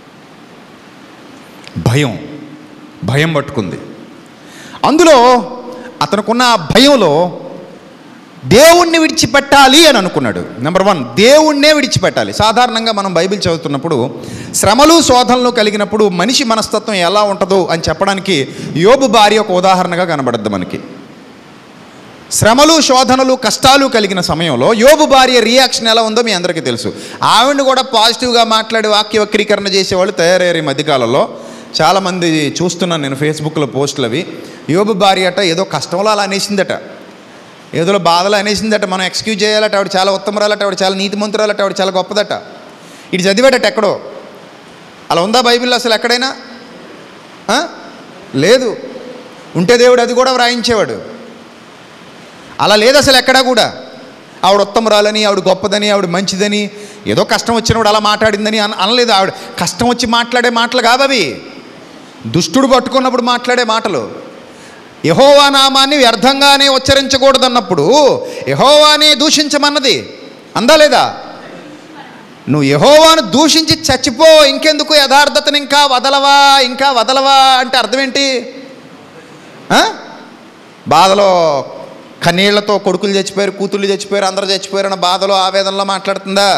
భయం భయం పట్టుకుంది అందులో అతనుకున్న ఆ భయంలో దేవుణ్ణి విడిచిపెట్టాలి అని అనుకున్నాడు నెంబర్ వన్ దేవుణ్ణే విడిచిపెట్టాలి సాధారణంగా మనం బైబిల్ చదువుతున్నప్పుడు శ్రమలు శోధనలు కలిగినప్పుడు మనిషి మనస్తత్వం ఎలా ఉంటుందో అని చెప్పడానికి యోబు భార్య ఒక ఉదాహరణగా కనబడద్దు మనకి శ్రమలు శోధనలు కష్టాలు కలిగిన సమయంలో యోబు భార్య రియాక్షన్ ఎలా ఉందో మీ అందరికీ తెలుసు ఆవిడని కూడా పాజిటివ్గా మాట్లాడి వాక్య వక్రీకరణ చేసేవాళ్ళు తయారయ్యారు ఈ మధ్యకాలంలో చాలామంది చూస్తున్నాను నేను ఫేస్బుక్లో పోస్టులు అవి యోబు భార్య అట ఏదో కష్టంలో అలా అనేసిందట ఏదో బాధలు అనేసిందట మనం ఎక్స్క్యూజ్ చేయాలట ఆవిడ చాలా ఉత్తమరాలట ఆవిడ చాలా నీతిమంతురాలట ఆవిడ చాలా గొప్పదట ఇటు చదివాడట ఎక్కడో అలా ఉందా బైబిల్లో అసలు ఎక్కడైనా ఆ? లేదు ఉంటే దేవుడు అది కూడా వ్రాయించేవాడు అలా లేదు అసలు ఎక్కడా కూడా ఆవిడ ఉత్తమరాలని ఆవిడ గొప్పదని ఆవిడ మంచిదని ఏదో కష్టం వచ్చినప్పుడు అలా మాట్లాడిందని అన అనలేదు ఆవిడ కష్టం వచ్చి మాట్లాడే మాటలు కావవి దుష్టుడు పట్టుకున్నప్పుడు మాట్లాడే మాటలు యహోవా నామాన్ని వ్యర్థంగానే ఉచ్చరించకూడదన్నప్పుడు యహోవానే దూషించమన్నది అందా లేదా నువ్వు యహోవాను దూషించి చచ్చిపో ఇంకెందుకు యథార్థతను ఇంకా వదలవా ఇంకా వదలవా అంటే అర్థం ఏంటి ఆ? బాధలో కన్నీళ్లతో కొడుకులు చచ్చిపోయారు కూతుళ్ళు చచ్చిపోయారు అందరూ చచ్చిపోయారు అన్న బాధలో ఆవేదనలో మాట్లాడుతుందా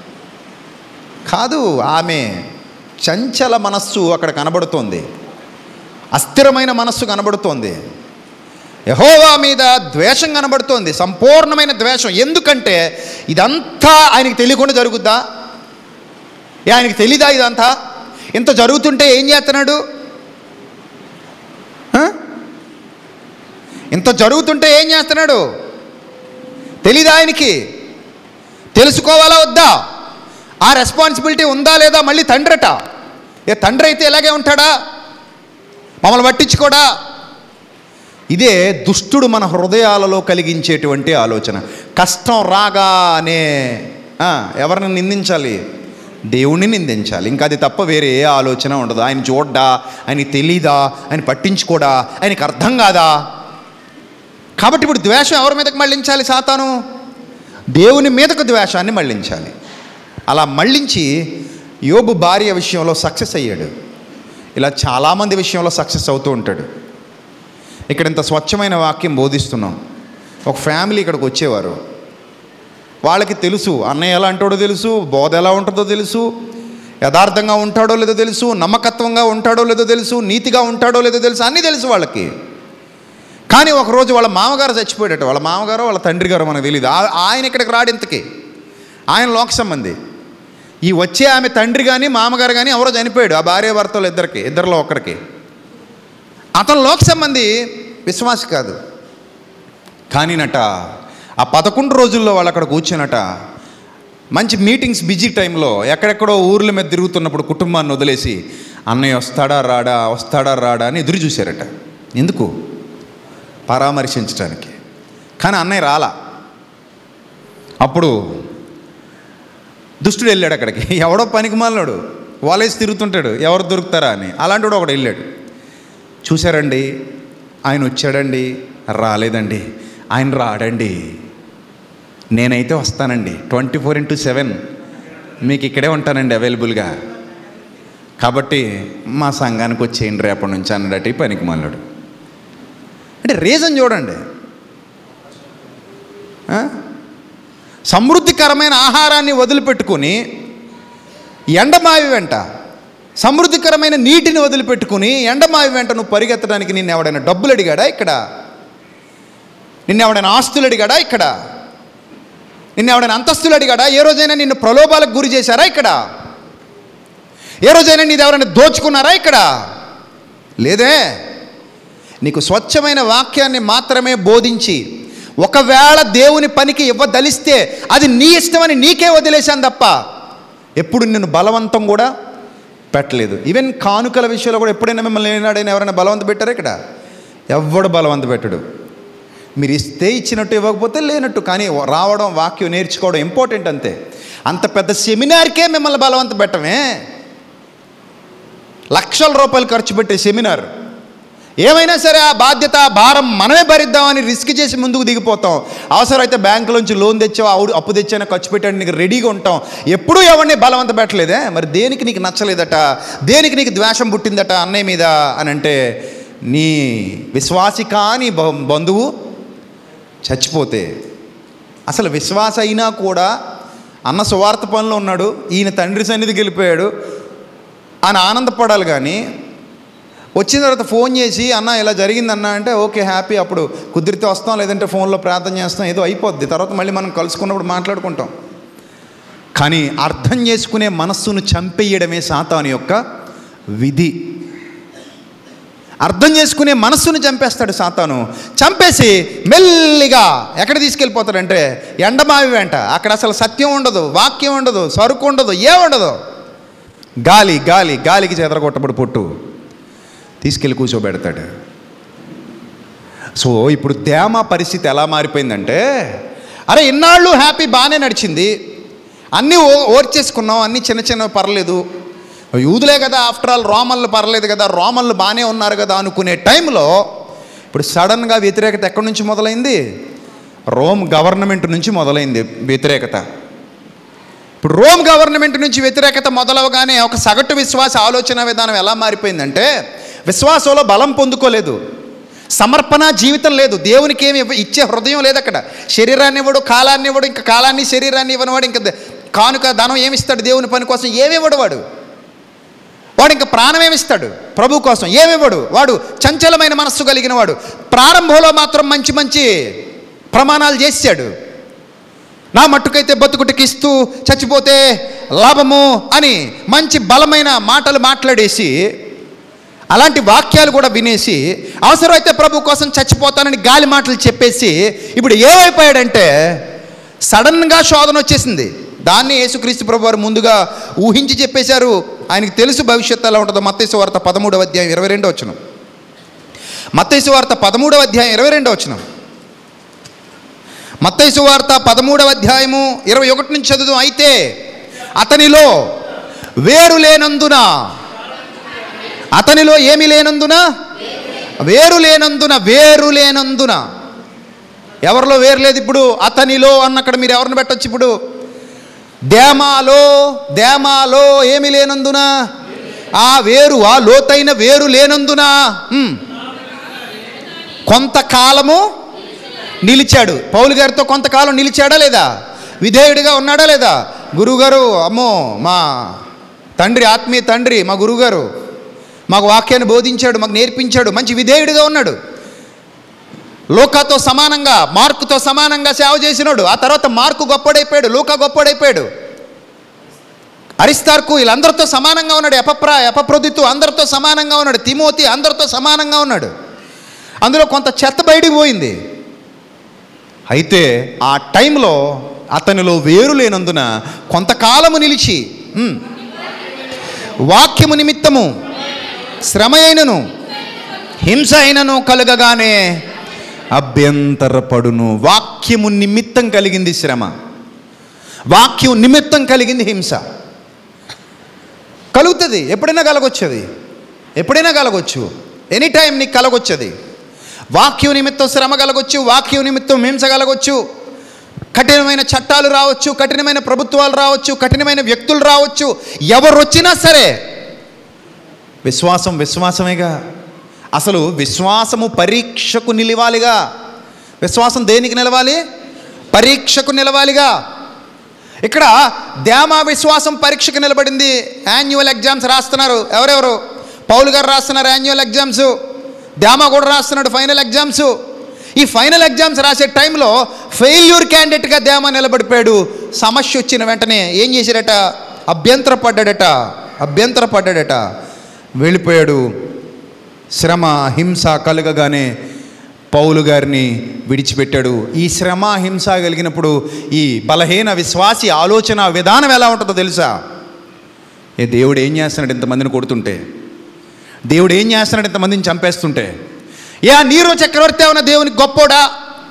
కాదు ఆమె చంచల మనస్సు అక్కడ కనబడుతోంది అస్థిరమైన మనస్సు కనబడుతోంది యహోవా మీద ద్వేషం కనబడుతోంది సంపూర్ణమైన ద్వేషం ఎందుకంటే ఇదంతా ఆయనకి తెలియకుండా జరుగుద్దా ఏ ఆయనకి తెలీదా ఇదంతా ఇంత జరుగుతుంటే ఏం చేస్తున్నాడు ఆ? ఇంత జరుగుతుంటే ఏం చేస్తున్నాడు తెలీదా ఆయనకి తెలుసుకోవాలా వద్దా ఆ రెస్పాన్సిబిలిటీ ఉందా లేదా మళ్ళీ తండ్రట ఏ తండ్రి అయితే ఇలాగే ఉంటాడా మమ్మల్ని పట్టించుకోడా ఇదే దుష్టుడు మన హృదయాలలో కలిగించేటువంటి ఆలోచన కష్టం రాగానే ఆ, ఎవరిని నిందించాలి దేవుణ్ణి నిందించాలి ఇంకా అది తప్ప వేరే ఏ ఆలోచన ఉండదు ఆయన చూడ్డా ఆయన తెలీదా ఆయన పట్టించుకోడా ఆయనకి అర్థం కాదా కాబట్టి ఇప్పుడు ద్వేషం ఎవరి మీదకి మళ్ళించాలి సాతాను దేవుని మీదకు ద్వేషాన్ని మళ్ళించాలి అలా మళ్ళించి యోబు భార్య విషయంలో సక్సెస్ అయ్యాడు ఇలా చాలామంది విషయంలో సక్సెస్ అవుతూ ఉంటాడు ఇక్కడ ఇంత స్వచ్ఛమైన వాక్యం బోధిస్తున్నాం ఒక ఫ్యామిలీ ఇక్కడికి వచ్చేవారు వాళ్ళకి తెలుసు అన్నయ్య ఎలా అంటాడో తెలుసు బోధ ఎలా ఉంటుందో తెలుసు యథార్థంగా ఉంటాడో లేదో తెలుసు నమ్మకత్వంగా ఉంటాడో లేదో తెలుసు నీతిగా ఉంటాడో లేదో తెలుసు అన్నీ తెలుసు వాళ్ళకి కానీ ఒకరోజు వాళ్ళ మామగారు చచ్చిపోయాడట వాళ్ళ మామగారు వాళ్ళ తండ్రి గారు మనకు తెలియదు ఆ- ఆయన ఇక్కడికి రాడు ఇంతకి ఆయన లోక సంబంధి ఈ వచ్చే ఆమె తండ్రి కానీ మామగారు కానీ ఎవరో చనిపోయాడు ఆ భార్య భర్తలు ఇద్దరికి ఇద్దరిలో ఒక్కరికి అతను లోక సంబంధి విశ్వాసి కాదు కానీనట ఆ పదకొండు రోజుల్లో వాళ్ళు అక్కడ కూర్చున్నట మంచి మీటింగ్స్ బిజీ టైంలో ఎక్కడెక్కడో ఊర్ల మీద తిరుగుతున్నప్పుడు కుటుంబాన్ని వదిలేసి అన్నయ్య వస్తాడా రాడా వస్తాడా రాడా అని ఎదురు చూశారట ఎందుకు పరామర్శించడానికి కానీ అన్నయ్య రాలా అప్పుడు దుష్టుడు వెళ్ళాడు అక్కడికి ఎవడో పనికి మాలినాడు వాలేసి తిరుగుతుంటాడు ఎవరు దొరుకుతారా అని అలాంటి వాడు ఒకడు వెళ్ళాడు చూశారండి ఆయన వచ్చాడండి రాలేదండి ఆయన రాడండి నేనైతే వస్తానండి ట్వంటీ ఫోర్ ఇంటూ సెవెన్ మీకు ఇక్కడే ఉంటానండి అవైలబుల్గా కాబట్టి మా సంఘానికి వచ్చేయండి రేపటి నుంచి అన్నట్టు పనికి మాలాడు అంటే రీజన్ చూడండి ఆ? సమృద్ధికరమైన ఆహారాన్ని వదిలిపెట్టుకుని ఎండమావి వెంట సమృద్ధికరమైన నీటిని వదిలిపెట్టుకుని ఎండమావి వెంట నువ్వు పరిగెత్తడానికి నిన్ను ఎవడైనా డబ్బులు అడిగాడా ఇక్కడ నిన్ను ఎవడైనా ఆస్తులు అడిగాడా ఇక్కడ నిన్ను ఎవడైనా అంతస్తులు అడిగాడా ఏ రోజైనా నిన్ను ప్రలోభాలకు గురి చేశారా ఇక్కడ ఏ రోజైనా నీది ఎవరైనా దోచుకున్నారా ఇక్కడ లేదే నీకు స్వచ్ఛమైన వాక్యాన్ని మాత్రమే బోధించి ఒకవేళ దేవుని పనికి ఇవ్వదలిస్తే అది నీ ఇష్టమని నీకే వదిలేశాను తప్ప ఎప్పుడు నిన్ను బలవంతం కూడా పెట్టలేదు ఈవెన్ కానుకల విషయంలో కూడా ఎప్పుడైనా మిమ్మల్ని ఏనాడైనా ఎవరైనా బలవంత పెట్టారా ఇక్కడ ఎవడు బలవంత పెట్టడు మీరు ఇస్తే ఇచ్చినట్టు ఇవ్వకపోతే లేనట్టు కానీ రావడం వాక్యం నేర్చుకోవడం ఇంపార్టెంట్ అంతే అంత పెద్ద సెమినార్కే మిమ్మల్ని బలవంత పెట్టమే లక్షల రూపాయలు ఖర్చు పెట్టే సెమినార్ ఏమైనా సరే ఆ బాధ్యత ఆ భారం మనమే భరిద్దామని రిస్క్ చేసి ముందుకు దిగిపోతాం అవసరమైతే బ్యాంకులోంచి లోన్ తెచ్చావు అవుడు అప్పు తెచ్చైనా ఖర్చు పెట్టాను నీకు రెడీగా ఉంటాం ఎప్పుడూ ఎవరిని బలవంత పెట్టలేదే మరి దేనికి నీకు నచ్చలేదట దేనికి నీకు ద్వేషం పుట్టిందట అన్నయ్య మీద అని అంటే నీ విశ్వాసి కాని బ- బంధువు చచ్చిపోతే అసలు విశ్వాస అయినా కూడా అన్న సువార్త పనిలో ఉన్నాడు ఈయన తండ్రి సన్నిధికి వెళ్ళిపోయాడు అని ఆనందపడాలి కానీ వచ్చిన తర్వాత ఫోన్ చేసి అన్న ఇలా జరిగిందన్న అంటే ఓకే హ్యాపీ అప్పుడు కుదిరితే వస్తాం లేదంటే ఫోన్లో ప్రార్థన చేస్తాం ఏదో అయిపోద్ది తర్వాత మళ్ళీ మనం కలుసుకున్నప్పుడు మాట్లాడుకుంటాం కానీ అర్థం చేసుకునే మనస్సును చంపేయడమే సాతాను యొక్క విధి అర్థం చేసుకునే మనస్సును చంపేస్తాడు సాతాను చంపేసి మెల్లిగా ఎక్కడ తీసుకెళ్ళిపోతాడంటే ఎండమావి వెంట అక్కడ అసలు సత్యం ఉండదు వాక్యం ఉండదు సరుకు ఉండదు ఏముండదు గాలి గాలి గాలికి చెదరగొట్టబడి పొట్టు తీసుకెళ్ళి కూర్చోబెడతాడు సో ఇప్పుడు దేమ పరిస్థితి ఎలా మారిపోయిందంటే అరే ఇన్నాళ్ళు హ్యాపీ బాగానే నడిచింది అన్నీ ఓ ఓర్చేసుకున్నాం అన్నీ చిన్న చిన్నవి పర్లేదు యూదులే కదా ఆఫ్టర్ ఆల్ రోమన్లు పర్లేదు కదా రోమన్లు బాగానే ఉన్నారు కదా అనుకునే టైంలో ఇప్పుడు సడన్గా వ్యతిరేకత ఎక్కడి నుంచి మొదలైంది రోమ్ గవర్నమెంట్ నుంచి మొదలైంది వ్యతిరేకత ఇప్పుడు రోమ్ గవర్నమెంట్ నుంచి వ్యతిరేకత మొదలవగానే ఒక సగటు విశ్వాస ఆలోచన విధానం ఎలా మారిపోయిందంటే విశ్వాసంలో బలం పొందుకోలేదు సమర్పణ జీవితం లేదు దేవునికి ఏమి ఇవ్వ- ఇచ్చే హృదయం లేదు అక్కడ శరీరాన్ని ఇవ్వడు కాలాన్ని ఇవ్వడు ఇంకా కాలాన్ని శరీరాన్ని ఇవ్వనివాడు ఇంకా ద- కానుక ధనం ఏమిస్తాడు దేవుని పని కోసం ఏమివ్వడు వాడు వాడు ఇంకా ప్రాణం ఏమిస్తాడు ప్రభు కోసం ఏమివ్వడు వాడు చంచలమైన మనస్సు కలిగిన వాడు ప్రారంభంలో మాత్రం మంచి మంచి ప్రమాణాలు చేశాడు నా మట్టుకైతే బతుకుటికి ఇస్తూ చచ్చిపోతే లాభము అని మంచి బలమైన మాటలు మాట్లాడేసి అలాంటి వాక్యాలు కూడా వినేసి అవసరమైతే ప్రభు కోసం చచ్చిపోతానని గాలి మాటలు చెప్పేసి ఇప్పుడు ఏమైపోయాడంటే సడన్గా శోధన వచ్చేసింది దాన్ని యేసుక్రీస్తు ప్రభు వారు ముందుగా ఊహించి చెప్పేశారు ఆయనకి తెలుసు భవిష్యత్తు ఎలా ఉంటుందో మత్తైసు వార్త పదమూడవ అధ్యాయం ఇరవై రెండో వచ్చిన మత్తైసు వార్త పదమూడవ అధ్యాయం ఇరవై రెండో వచ్చిన మత్తైసు వార్త పదమూడవ అధ్యాయము ఇరవై ఒకటి నుంచి చదువు అయితే అతనిలో వేరు లేనందున అతనిలో ఏమి లేనందున వేరు లేనందున వేరు లేనందున ఎవరిలో వేరు లేదు ఇప్పుడు అతనిలో అన్నక్కడ మీరు ఎవరిని పెట్టొచ్చు ఇప్పుడు దేమాలో దేమాలో ఏమి లేనందున ఆ వేరు ఆ లోతైన వేరు లేనందున ఉమ్. కొంతకాలము నిలిచాడు పౌలు గారితో కొంతకాలం నిలిచాడా లేదా విధేయుడిగా ఉన్నాడా లేదా గురువుగారు అమ్మో మా తండ్రి ఆత్మీయ తండ్రి మా గురువుగారు మాకు వాక్యాన్ని బోధించాడు మాకు నేర్పించాడు మంచి విధేయుడిగా ఉన్నాడు లోకాతో సమానంగా మార్కుతో సమానంగా సేవ చేసినాడు ఆ తర్వాత మార్కు గొప్పడైపోయాడు లూకా గొప్పడైపోయాడు అరిస్తార్కు వీళ్ళందరితో సమానంగా ఉన్నాడు ఎపప్రా ఎపప్రొదితు అందరితో సమానంగా ఉన్నాడు తిమోతి అందరితో సమానంగా ఉన్నాడు అందులో కొంత చెత్త బయటికి పోయింది అయితే ఆ టైంలో అతనిలో వేరు లేనందున కొంతకాలము నిలిచి ఉమ్, వాక్యము నిమిత్తము శ్రమ అయినను హింస అయినను కలగగానే అభ్యంతరపడును వాక్యము నిమిత్తం కలిగింది శ్రమ వాక్యం నిమిత్తం కలిగింది హింస కలుగుతుంది ఎప్పుడైనా కలగొచ్చది ఎప్పుడైనా కలగొచ్చు ఎనీ టైం నీకు కలగొచ్చది వాక్యం నిమిత్తం శ్రమ కలగొచ్చు వాక్యం నిమిత్తం హింస కలగొచ్చు కఠినమైన చట్టాలు రావచ్చు కఠినమైన ప్రభుత్వాలు రావచ్చు కఠినమైన వ్యక్తులు రావచ్చు ఎవరు వచ్చినా సరే విశ్వాసం విశ్వాసమేగా అసలు విశ్వాసము పరీక్షకు నిలవాలిగా విశ్వాసం దేనికి నిలవాలి పరీక్షకు నిలవాలిగా ఇక్కడ ధ్యామా విశ్వాసం పరీక్షకు నిలబడింది యాన్యువల్ ఎగ్జామ్స్ రాస్తున్నారు ఎవరెవరు పౌలు గారు రాస్తున్నారు యాన్యువల్ ఎగ్జామ్స్ ధ్యామా కూడా రాస్తున్నాడు ఫైనల్ ఎగ్జామ్స్ ఈ ఫైనల్ ఎగ్జామ్స్ రాసే టైంలో ఫెయిల్యూర్ క్యాండిడేట్గా ధ్యామా నిలబడిపోయాడు సమస్య వచ్చిన వెంటనే ఏం చేశాడట అభ్యంతర పడ్డాడట అభ్యంతర పడ్డాడట వెళ్ళిపోయాడు శ్రమ హింస కలగగానే పౌలు గారిని విడిచిపెట్టాడు ఈ శ్రమ హింస కలిగినప్పుడు ఈ బలహీన విశ్వాసి ఆలోచన విధానం ఎలా ఉంటుందో తెలుసా ఏ దేవుడు ఏం చేస్తున్నాడు ఇంతమందిని కొడుతుంటే దేవుడు ఏం చేస్తున్నాడు ఇంతమందిని చంపేస్తుంటే ఏ ఆ నీరో చక్రవర్తి ఏమన్నా దేవునికి గొప్పోడా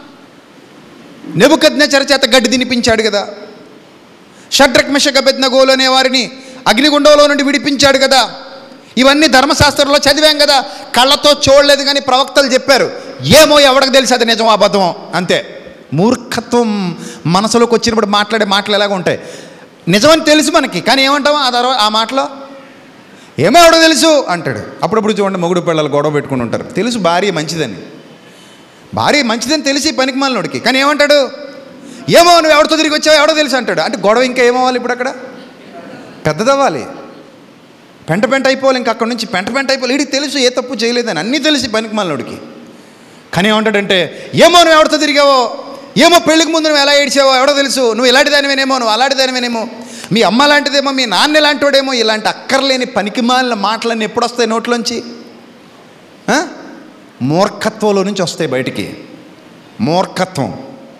నెబుకద్నెచర చేత గడ్డి తినిపించాడు కదా షడ్రక్ మిషక బెద్నగోలు అనే వారిని అగ్నిగుండంలో నుండి విడిపించాడు కదా ఇవన్నీ ధర్మశాస్త్రంలో చదివాం కదా కళ్ళతో చూడలేదు కానీ ప్రవక్తలు చెప్పారు ఏమో ఎవడికి తెలిసి అది నిజం అబద్ధం అంతే మూర్ఖత్వం మనసులోకి వచ్చినప్పుడు మాట్లాడే మాటలు ఎలాగ ఉంటాయి నిజమని తెలుసు మనకి కానీ ఏమంటాం ఆ తర్వాత ఆ మాటలో ఏమో ఎవడో తెలుసు అంటాడు అప్పుడప్పుడు చూడండి మొగుడు పిల్లలు గొడవ పెట్టుకుని ఉంటారు తెలుసు భార్య మంచిదని భార్య మంచిదని తెలిసి పనికి మాలినోడికి కానీ ఏమంటాడు ఏమో నువ్వు ఎవరితో తిరిగి వచ్చావు ఎవడో తెలుసు అంటాడు అంటే గొడవ ఇంకా ఏమవ్వాలి ఇప్పుడు అక్కడ పెద్దదవ్వాలి పెంట పెంట అయిపోవాలి ఇంకా అక్కడ నుంచి పెంట పెంట అయిపోవాలి వీడికి తెలుసు ఏ తప్పు చేయలేదని అన్నీ తెలిసి పనికి మాలినోడికి కానీ ఏమంటాడంటే ఏమో నువ్వు ఎవరితో తిరిగావో ఏమో పెళ్ళికి ముందు నువ్వు ఎలా ఏడ్చావో ఎవడో తెలుసు నువ్వు ఇలాంటి దానివేనేమో నువ్వు అలాంటి దానివేనేమో మీ అమ్మ లాంటిదేమో మీ నాన్న లాంటివాడేమో ఇలాంటి అక్కర్లేని పనికిమాలిన మాటలన్నీ ఎప్పుడు వస్తాయి నోట్లోంచి ఆ? మూర్ఖత్వంలో నుంచి వస్తాయి బయటికి మూర్ఖత్వం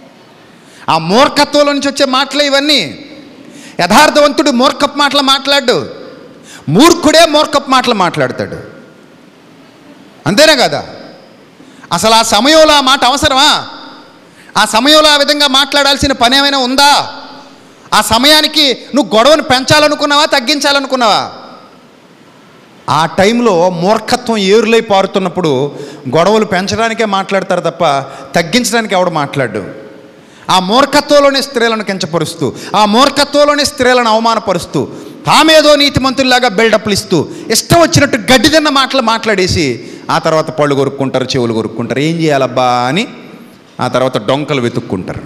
ఆ మూర్ఖత్వంలో నుంచి వచ్చే మాటలే ఇవన్నీ యథార్థవంతుడు మూర్ఖపు మాటలు మాట్లాడు మూర్ఖుడే మూర్ఖపు మాటలు మాట్లాడతాడు అంతేనా కదా అసలు ఆ సమయంలో ఆ మాట అవసరమా ఆ సమయంలో ఆ విధంగా మాట్లాడాల్సిన పని ఏమైనా ఉందా ఆ సమయానికి నువ్వు గొడవను పెంచాలనుకున్నావా తగ్గించాలనుకున్నావా ఆ టైంలో మూర్ఖత్వం ఏరులై పారుతున్నప్పుడు గొడవలు పెంచడానికే మాట్లాడతారు తప్ప తగ్గించడానికి ఎవడు మాట్లాడు ఆ మూర్ఖత్వంలోనే స్త్రీలను కించపరుస్తూ ఆ మూర్ఖత్వంలోనే స్త్రీలను అవమానపరుస్తూ తామేదో నీతిమంతుల్లాగా బిల్డప్లు ఇస్తూ ఇష్టం వచ్చినట్టు గడ్డి తిన్న మాటలు మాట్లాడేసి ఆ తర్వాత పళ్ళు కొరుక్కుంటారు చెవులు కొరుక్కుంటారు ఏం చేయాలబ్బా అని ఆ తర్వాత డొంకలు వెతుక్కుంటారు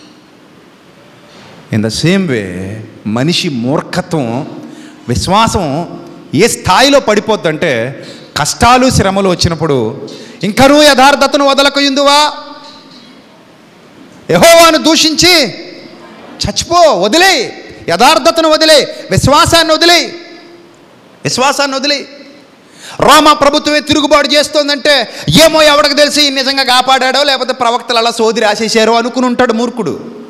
ఇన్ ద సేమ్ వే మనిషి మూర్ఖత్వం విశ్వాసం ఏ స్థాయిలో పడిపోద్దంటే కష్టాలు శ్రమలు వచ్చినప్పుడు ఇంకనూ యథార్థతను వదలకయుందువా యహోవాను దూషించి చచ్చిపో వదిలే యథార్థతను వదిలే విశ్వాసాన్ని వదిలే విశ్వాసాన్ని వదిలే రోమా ప్రభుత్వమే తిరుగుబాటు చేస్తోందంటే ఏమో ఎవడికి తెలిసి ఈయన నిజంగా కాపాడాడో లేకపోతే ప్రవక్తలు అలా సోది రాసేసారో అనుకుని ఉంటాడు మూర్ఖుడు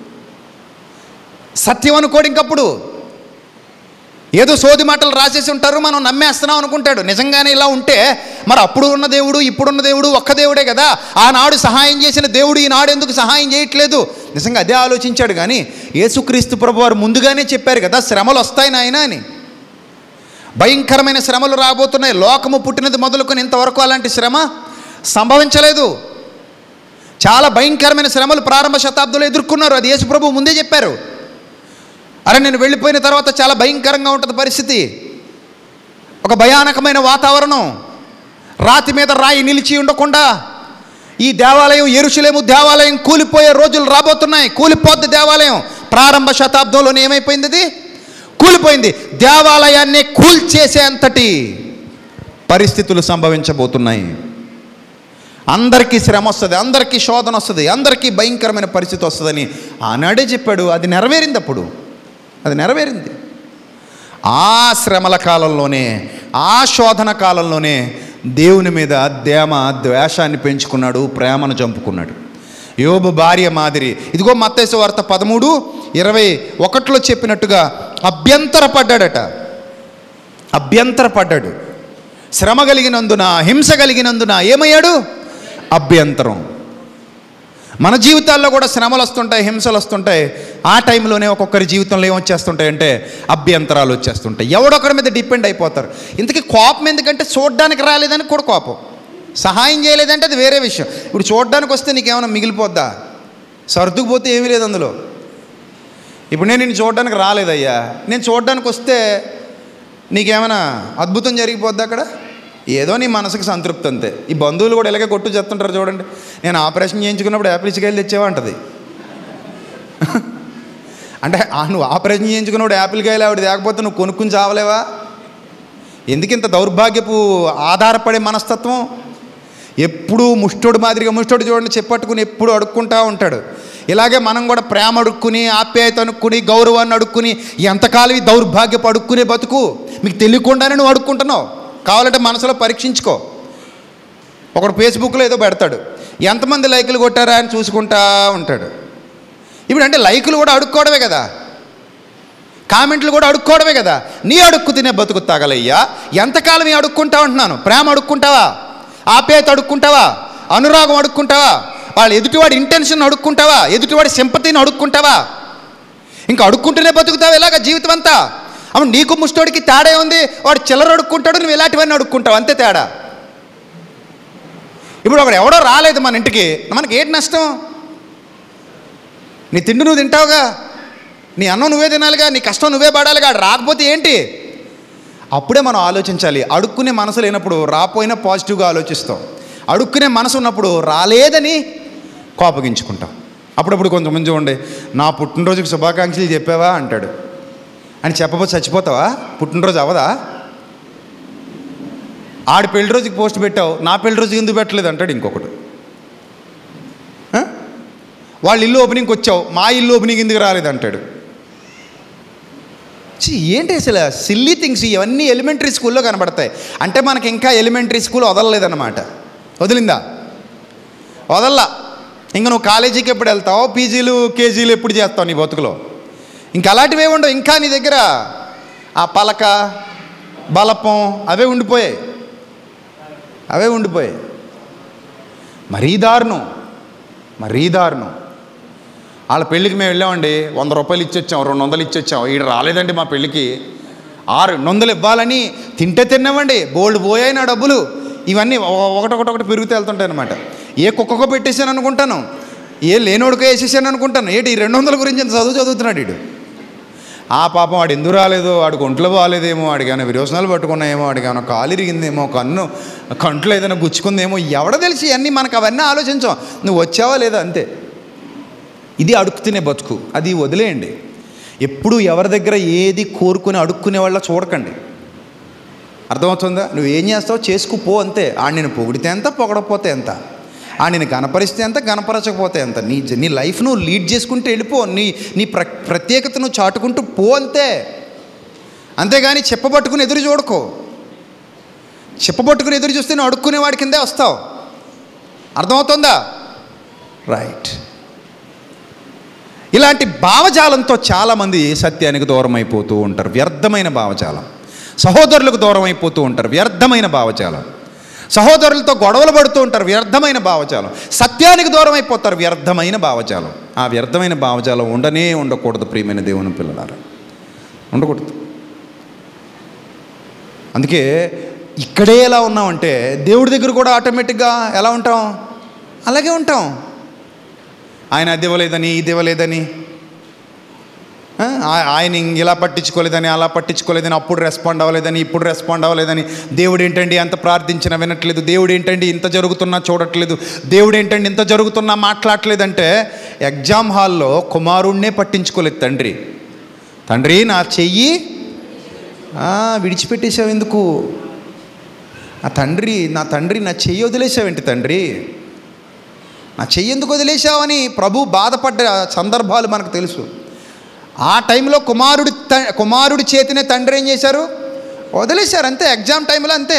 సత్యం అనుకోడు ఇంకప్పుడు ఏదో సోది మాటలు రాసేసి ఉంటారు మనం నమ్మేస్తున్నాం అనుకుంటాడు నిజంగానే ఇలా ఉంటే మరి అప్పుడు ఉన్న దేవుడు ఇప్పుడున్న దేవుడు ఒక్క దేవుడే కదా ఆనాడు సహాయం చేసిన దేవుడు ఈనాడు ఎందుకు సహాయం చేయట్లేదు నిజంగా అదే ఆలోచించాడు కానీ యేసుక్రీస్తు ప్రభు వారు ముందుగానే చెప్పారు కదా శ్రమలు వస్తాయి నాయన అని భయంకరమైన శ్రమలు రాబోతున్నాయి లోకము పుట్టినది మొదలుకొని ఇంతవరకు అలాంటి శ్రమ సంభవించలేదు చాలా భయంకరమైన శ్రమలు ప్రారంభ శతాబ్దంలో ఎదుర్కొన్నారు అది యేసు ప్రభు ముందే చెప్పారు అరే నేను వెళ్ళిపోయిన తర్వాత చాలా భయంకరంగా ఉంటుంది పరిస్థితి ఒక భయానకమైన వాతావరణం రాతి మీద రాయి నిలిచి ఉండకుండా ఈ దేవాలయం ఎరుషులేము దేవాలయం కూలిపోయే రోజులు రాబోతున్నాయి కూలిపోద్ది దేవాలయం ప్రారంభ శతాబ్దంలోనే ఏమైపోయింది అది కూలిపోయింది దేవాలయాన్ని కూల్చేసే అంతటి పరిస్థితులు సంభవించబోతున్నాయి అందరికీ శ్రమ వస్తుంది అందరికీ శోధన వస్తుంది అందరికీ భయంకరమైన పరిస్థితి వస్తుందని ఆనాడే చెప్పాడు అది నెరవేరింది అప్పుడు అది నెరవేరింది ఆ శ్రమల కాలంలోనే ఆ శోధన కాలంలోనే దేవుని మీద దేమ ద్వేషాన్ని పెంచుకున్నాడు ప్రేమను చంపుకున్నాడు యోబు భార్య మాదిరి ఇదిగో మత్తేసు వార్త పదమూడు ఇరవై ఒకటిలో చెప్పినట్టుగా అభ్యంతరపడ్డాడట అభ్యంతరపడ్డాడు శ్రమ కలిగినందున హింస కలిగినందున ఏమయ్యాడు అభ్యంతరం మన జీవితాల్లో కూడా శ్రమలు వస్తుంటాయి హింసలు వస్తుంటాయి ఆ టైంలోనే ఒక్కొక్కరి జీవితంలో ఏమొచ్చేస్తుంటాయి అంటే అభ్యంతరాలు వచ్చేస్తుంటాయి ఎవడొకరి మీద డిపెండ్ అయిపోతారు ఇంతకీ కోపం ఎందుకంటే చూడడానికి రాలేదని కూడా కోపం సహాయం చేయలేదంటే అది వేరే విషయం ఇప్పుడు చూడడానికి వస్తే నీకేమైనా మిగిలిపోద్దా సర్దుకుపోతే ఏమీ లేదు అందులో ఇప్పుడు నేను నిన్ను చూడడానికి రాలేదయ్యా నేను చూడడానికి వస్తే నీకేమైనా అద్భుతం జరిగిపోద్ది అక్కడ ఏదో నీ మనసుకు సంతృప్తి అంతే ఈ బంధువులు కూడా ఇలాగే కొట్టు చెప్తుంటారు చూడండి నేను ఆపరేషన్ చేయించుకున్నప్పుడు యాపిల్ ఇచ్చికాయలు తెచ్చావా అంటది అంటే ఆ నువ్వు ఆపరేషన్ చేయించుకున్నప్పుడు యాపిల్ కాయలు ఆవిడ తేకపోతే నువ్వు కొనుక్కుని చావలేవా ఎందుకు ఇంత దౌర్భాగ్యపు ఆధారపడే మనస్తత్వం ఎప్పుడూ ముష్టోడు మాదిరిగా ముష్టోడు చూడండి చెప్పట్టుకుని ఎప్పుడు అడుక్కుంటా ఉంటాడు ఇలాగే మనం కూడా ప్రేమ అడుక్కుని ఆప్యాయత అనుకుని గౌరవాన్ని అడుక్కుని ఎంతకాలం ఈ దౌర్భాగ్యపు అడుక్కునే బతుకు మీకు తెలియకుండానే నువ్వు అడుక్కుంటున్నావు కావాలంటే మనసులో పరీక్షించుకో ఒకడు ఫేస్బుక్లో ఏదో పెడతాడు ఎంతమంది లైకులు కొట్టారా అని చూసుకుంటా ఉంటాడు ఇప్పుడు అంటే లైకులు కూడా అడుక్కోవడమే కదా కామెంట్లు కూడా అడుక్కోవడమే కదా నీ అడుక్కు తినే బతుకు తగలయ్యా ఎంతకాలం ఈ అడుక్కుంటా ఉంటున్నాను ప్రేమ అడుక్కుంటావా ఆప్యాయత అడుక్కుంటావా అనురాగం అడుక్కుంటావా వాళ్ళ ఎదుటివాడి ఇంటెన్షన్ అడుక్కుంటావా ఎదుటివాడి సింపతిని అడుక్కుంటావా ఇంకా అడుక్కుంటూనే బతుకుతావు ఇలాగ జీవితం అంతా అవును నీకు ముష్టోడికి తేడా ఉంది వాడు చిల్లర అడుక్కుంటాడు నువ్వు ఇలాంటివన్నీ అడుక్కుంటావు అంతే తేడా ఇప్పుడు ఒకడు ఎవడో రాలేదు మన ఇంటికి మనకి ఏంటి నష్టం నీ తిండి నువ్వు తింటావుగా నీ అన్నం నువ్వే తినాలిగా నీ కష్టం నువ్వే పడాలిగా ఆడు రాకపోతే ఏంటి అప్పుడే మనం ఆలోచించాలి అడుక్కునే మనసు లేనప్పుడు రాపోయినా పాజిటివ్గా ఆలోచిస్తాం అడుక్కునే మనసు ఉన్నప్పుడు రాలేదని కోపగించుకుంటాం అప్పుడప్పుడు కొంతమంది చూడండి నా పుట్టినరోజుకి శుభాకాంక్షలు చెప్పావా అంటాడు అని చెప్పబోతే చచ్చిపోతావా పుట్టినరోజు అవదా ఆడి పెళ్లి రోజుకి పోస్ట్ పెట్టావు నా పెళ్లి రోజుకి ఎందుకు పెట్టలేదు అంటాడు ఇంకొకడు ఆ? వాళ్ళ ఇల్లు ఓపెనింగ్కి వచ్చావు మా ఇల్లు ఓపెనింగ్ ఎందుకు రాలేదు అంటాడు ఛీ, ఏంటి అసలు సిల్లీ థింగ్స్ ఇవన్నీ ఎలిమెంటరీ స్కూల్లో కనబడతాయి అంటే మనకి ఇంకా ఎలిమెంటరీ స్కూల్ వదలలేదన్నమాట వదిలిందా వదల్లా ఇంకా నువ్వు కాలేజీకి ఎప్పుడు వెళ్తావు పీజీలు కేజీలు ఎప్పుడు చేస్తావు నీ బతుకులో ఇంకా అలాంటివి ఉండవు ఇంకా నీ దగ్గర ఆ పలక బలపం అవే ఉండిపోయాయి అవే ఉండిపోయాయి మరీ దారుణం మరీ దారుణం వాళ్ళ పెళ్ళికి మేము వెళ్ళామండి వంద రూపాయలు ఇచ్చొచ్చాం రెండు వందలు ఇచ్చొచ్చాం ఈడ రాలేదండి మా పెళ్ళికి ఆరు రెండు వందలు ఇవ్వాలని తింటే తిన్నామండి బోల్డ్ పోయాయి నా డబ్బులు ఇవన్నీ ఒ- ఒకటొకటి ఒకటి పెరుగుతూ వెళ్తుంటాయి అనమాట ఏ కుక్కకో పెట్టేశాను అనుకుంటాను ఏ లేనోడికో వేసేసాను అనుకుంటాను ఏంటి ఈ రెండు వందల గురించి ఇంత చదువు చదువుతున్నాడు వీడు ఆ పాపం వాడు ఎందుకు రాలేదు వాడికి ఒంట్లో బాగాలేదేమో వాడికి ఏమైనా విరోచనాలు పట్టుకున్నాయేమో వాడికి ఏమైనా కాలు ఇరిగిందేమో కన్ను కంట్లో ఏదైనా గుచ్చుకుందేమో ఎవడ తెలిసి అన్నీ మనకు అవన్నీ ఆలోచించాం నువ్వు వచ్చావా లేదా అంతే ఇది అడుక్కునే బతుకు అది వదిలేయండి ఎప్పుడు ఎవరి దగ్గర ఏది కోరుకుని అడుక్కునే వాళ్ళ చూడకండి అర్థమవుతుందా నువ్వు ఏం చేస్తావు చేసుకుపో అంతే ఆ నేను పొగిడితే ఎంత పొగడపోతే ఎంత ఆ నేను గణపరిస్తే ఎంత గణపరచకపోతే ఎంత నీ జ- నీ లైఫ్ నువ్వు లీడ్ చేసుకుంటూ వెళ్ళిపో నీ నీ ప్ర ప్రత్యేకతను చాటుకుంటూ పో అంతే అంతేగాని చెప్పబట్టుకుని ఎదురు చూడకో చెప్పబట్టుకుని ఎదురు చూస్తే నువ్వు అడుక్కునే వాడి కిందే వస్తావు అర్థమవుతుందా రైట్ ఇలాంటి భావజాలంతో చాలామంది సత్యానికి దూరం అయిపోతూ ఉంటారు వ్యర్థమైన భావజాలం సహోదరులకు దూరం అయిపోతూ ఉంటారు వ్యర్థమైన భావజాలం సహోదరులతో గొడవలు పడుతూ ఉంటారు వ్యర్థమైన భావజాలం సత్యానికి దూరం అయిపోతారు వ్యర్థమైన భావజాలం ఆ వ్యర్థమైన భావజాలం ఉండనే ఉండకూడదు ప్రియమైన దేవుని పిల్లలారా ఉండకూడదు అందుకే ఇక్కడే ఎలా ఉన్నామంటే దేవుడి దగ్గర కూడా ఆటోమేటిక్గా ఎలా ఉంటాం అలాగే ఉంటాం ఆయన అది ఇవ్వలేదని ఇది ఇవ్వలేదని ఆ, ఆ- ఆయన ఇంక ఇలా పట్టించుకోలేదని అలా పట్టించుకోలేదని అప్పుడు రెస్పాండ్ అవ్వలేదని ఇప్పుడు రెస్పాండ్ అవ్వలేదని దేవుడు ఏంటండి ఎంత ప్రార్థించినా వినట్లేదు దేవుడు ఏంటండి ఇంత జరుగుతున్నా చూడట్లేదు దేవుడు ఏంటండి ఇంత జరుగుతున్నా మాట్లాడట్లేదంటే ఎగ్జామ్ హాల్లో కుమారుణ్ణే పట్టించుకోలేదు తండ్రి తండ్రి నా చెయ్యి ఆ, విడిచిపెట్టేశావు ఎందుకు నా తండ్రి నా తండ్రి నా చెయ్యి వదిలేసావేంటి తండ్రి నా చెయ్యి ఎందుకు వదిలేశావని ప్రభు బాధపడ్డ సందర్భాలు మనకు తెలుసు ఆ టైంలో కుమారుడి త- కుమారుడి చేతినే తండ్రి ఏం చేశారు వదిలేశారు అంతే ఎగ్జామ్ టైంలో అంతే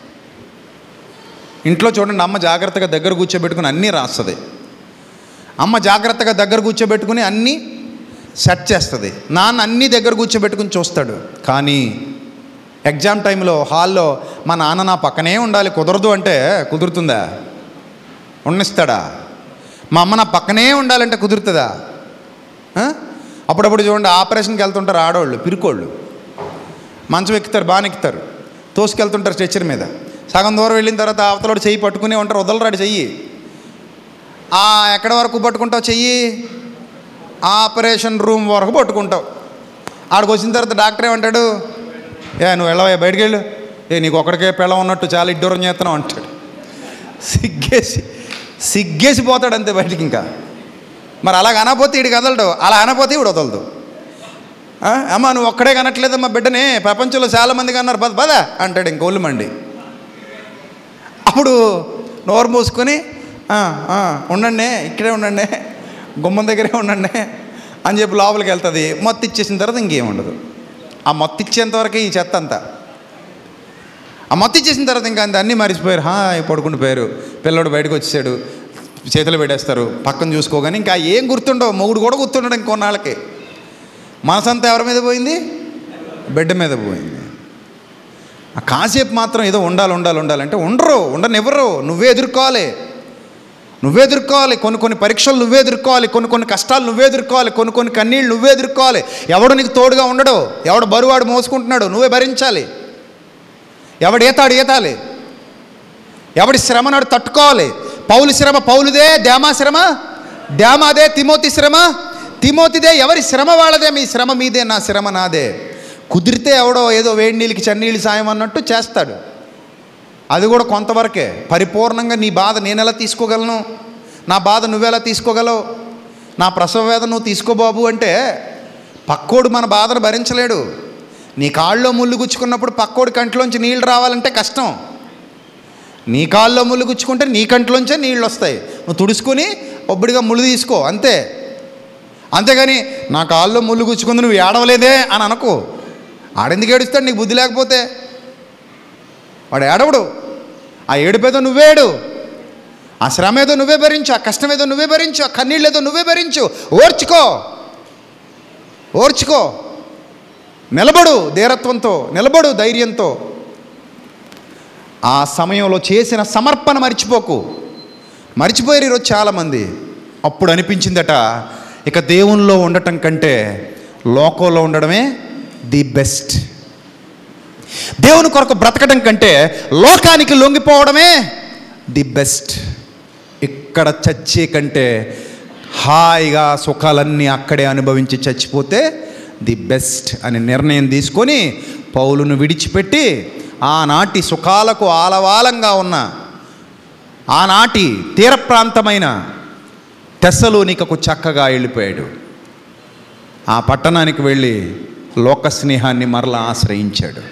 ఇంట్లో చూడండి అమ్మ జాగ్రత్తగా దగ్గర కూర్చోబెట్టుకుని అన్నీ రాస్తుంది అమ్మ జాగ్రత్తగా దగ్గర కూర్చోబెట్టుకుని అన్నీ సెట్ చేస్తుంది నాన్న అన్నీ దగ్గర కూర్చోబెట్టుకుని చూస్తాడు కానీ ఎగ్జామ్ టైంలో హాల్లో మా నాన్న నా పక్కనే ఉండాలి కుదరదు అంటే కుదురుతుందా ఉన్నిస్తాడా మా అమ్మ నా పక్కనే ఉండాలంటే కుదురుతుందా ఆ? అప్పుడప్పుడు చూడండి ఆపరేషన్కి వెళ్తుంటారు ఆడవాళ్ళు పిరుకోళ్ళు మంచం ఎక్కుతారు బాగా ఎక్కుతారు తోసుకెళ్తుంటారు స్ట్రెచ్చర్ మీద సగం దూరం వెళ్ళిన తర్వాత అవతలోడు చెయ్యి పట్టుకునే ఉంటారు వదలరాడు చెయ్యి ఆ ఎక్కడి వరకు పట్టుకుంటావు చెయ్యి ఆపరేషన్ రూమ్ వరకు పట్టుకుంటావు ఆడికి వచ్చిన తర్వాత డాక్టర్ ఏమంటాడు ఏ నువ్వు వెళ్ళవా బయటికి వెళ్ళు ఏ నీకు ఒకడికే పిల్ల ఉన్నట్టు చాలా ఇడ్డూరం చేస్తున్నావు అంటాడు సిగ్గేసి సిగ్గేసి పోతాడు అంతే బయటికి ఇంకా మరి అలా అనపోతే ఈడు కదలడు అలా అనపోతే ఈడు వదలదు ఆ, అమ్మా నువ్వు ఒక్కడే కనట్లేదమ్మా బిడ్డని ప్రపంచంలో చాలామంది కన్నారు పద పద అంటాడు ఇంకోళ్ళు మండి అప్పుడు నోరు మూసుకొని "ఆ, ఆ, ఉండండి ఇక్కడే ఉండండి గుమ్మం దగ్గరే ఉండండి అని చెప్పి లోపలికి వెళ్తుంది మొత్తం ఇచ్చేసిన తర్వాత ఇంకేం ఉండదు ఆ మొత్తం ఇచ్చేంత వరకు ఈ చెత్త అంతా ఆ మొత్తం ఇచ్చేసిన తర్వాత ఇంకా అంత అన్నీ మరిచిపోయారు హాయ్ పడుకుండిపోయారు పిల్లడు బయటకు వచ్చేసాడు చేతులు పెట్టేస్తారు పక్కన చూసుకోగానే ఇంకా ఏం గుర్తుండవు మొగుడు కూడా గుర్తుండడు ఇంకొన్నాళ్ళకి మనసంతా ఎవరి మీద పోయింది బిడ్డ మీద పోయింది ఆ కాసేపు మాత్రం ఏదో ఉండాలి ఉండాలి ఉండాలంటే ఉండరు ఉండనివ్వరు నువ్వే ఎదుర్కోవాలి నువ్వే ఎదుర్కోవాలి కొన్ని కొన్ని పరీక్షలు నువ్వే ఎదుర్కోవాలి కొన్ని కొన్ని కష్టాలు నువ్వే ఎదుర్కోవాలి కొన్ని కొన్ని కన్నీళ్ళు నువ్వే ఎదుర్కోవాలి ఎవడు నీకు తోడుగా ఉండడు ఎవడు బరువాడు మోసుకుంటున్నాడు నువ్వే భరించాలి ఎవడు ఈతాడు ఈతాలి ఎవడి శ్రమ నాడు తట్టుకోవాలి పౌలు శ్రమ పౌలుదే దేమా శ్రమ దేమాదే తిమోతి శ్రమ తిమోతిదే ఎవరి శ్రమ వాళ్ళదే మీ శ్రమ మీదే నా శ్రమ నాదే కుదిరితే ఎవడో ఏదో వేడి నీళ్ళకి చన్నీళ్ళు సాయం అన్నట్టు చేస్తాడు అది కూడా కొంతవరకే పరిపూర్ణంగా నీ బాధ నేను ఎలా తీసుకోగలను నా బాధ నువ్వెలా తీసుకోగలవు నా ప్రసవ వేదన నువ్వు తీసుకో బాబు అంటే పక్కోడు మన బాధను భరించలేడు నీ కాళ్ళలో ముళ్ళు గుచ్చుకున్నప్పుడు పక్కోడి కంట్లోంచి నీళ్ళు రావాలంటే కష్టం నీ కాళ్ళలో ముళ్ళు గుచ్చుకుంటే నీ కంట్లోంచే నీళ్ళు వస్తాయి నువ్వు తుడుచుకొని ఒబ్బడిగా ముళ్ళు తీసుకో అంతే అంతేగాని నా కాళ్ళలో ముళ్ళు గుచ్చుకుంది నువ్వు ఏడవలేదే అని అనుకో ఆడెందుకు ఏడుస్తాడు నీకు బుద్ధి లేకపోతే వాడు ఏడవడు ఆ ఏడుపేదో నువ్వేడు ఆ శ్రమ ఏదో నువ్వే భరించు ఆ కష్టం ఏదో నువ్వే భరించు ఆ కన్నీళ్ళు ఏదో నువ్వే భరించు ఓర్చుకో ఓర్చుకో నిలబడు ధీరత్వంతో నిలబడు ధైర్యంతో ఆ సమయంలో చేసిన సమర్పణ మర్చిపోకు మర్చిపోయారు ఈరోజు చాలామంది అప్పుడు అనిపించిందట ఇక దేవునిలో ఉండటం కంటే లోకంలో ఉండడమే ది బెస్ట్ దేవుని కొరకు బ్రతకడం కంటే లోకానికి లొంగిపోవడమే ది బెస్ట్ ఇక్కడ చచ్చే కంటే హాయిగా సుఖాలన్నీ అక్కడే అనుభవించి చచ్చిపోతే ది బెస్ట్ అని నిర్ణయం తీసుకొని పౌలును విడిచిపెట్టి ఆనాటి సుఖాలకు ఆలవాలంగా ఉన్న ఆనాటి తీర ప్రాంతమైన తెస్సలోనికకు చక్కగా వెళ్ళిపోయాడు ఆ పట్టణానికి వెళ్ళి లోక స్నేహాన్ని మరలా ఆశ్రయించాడు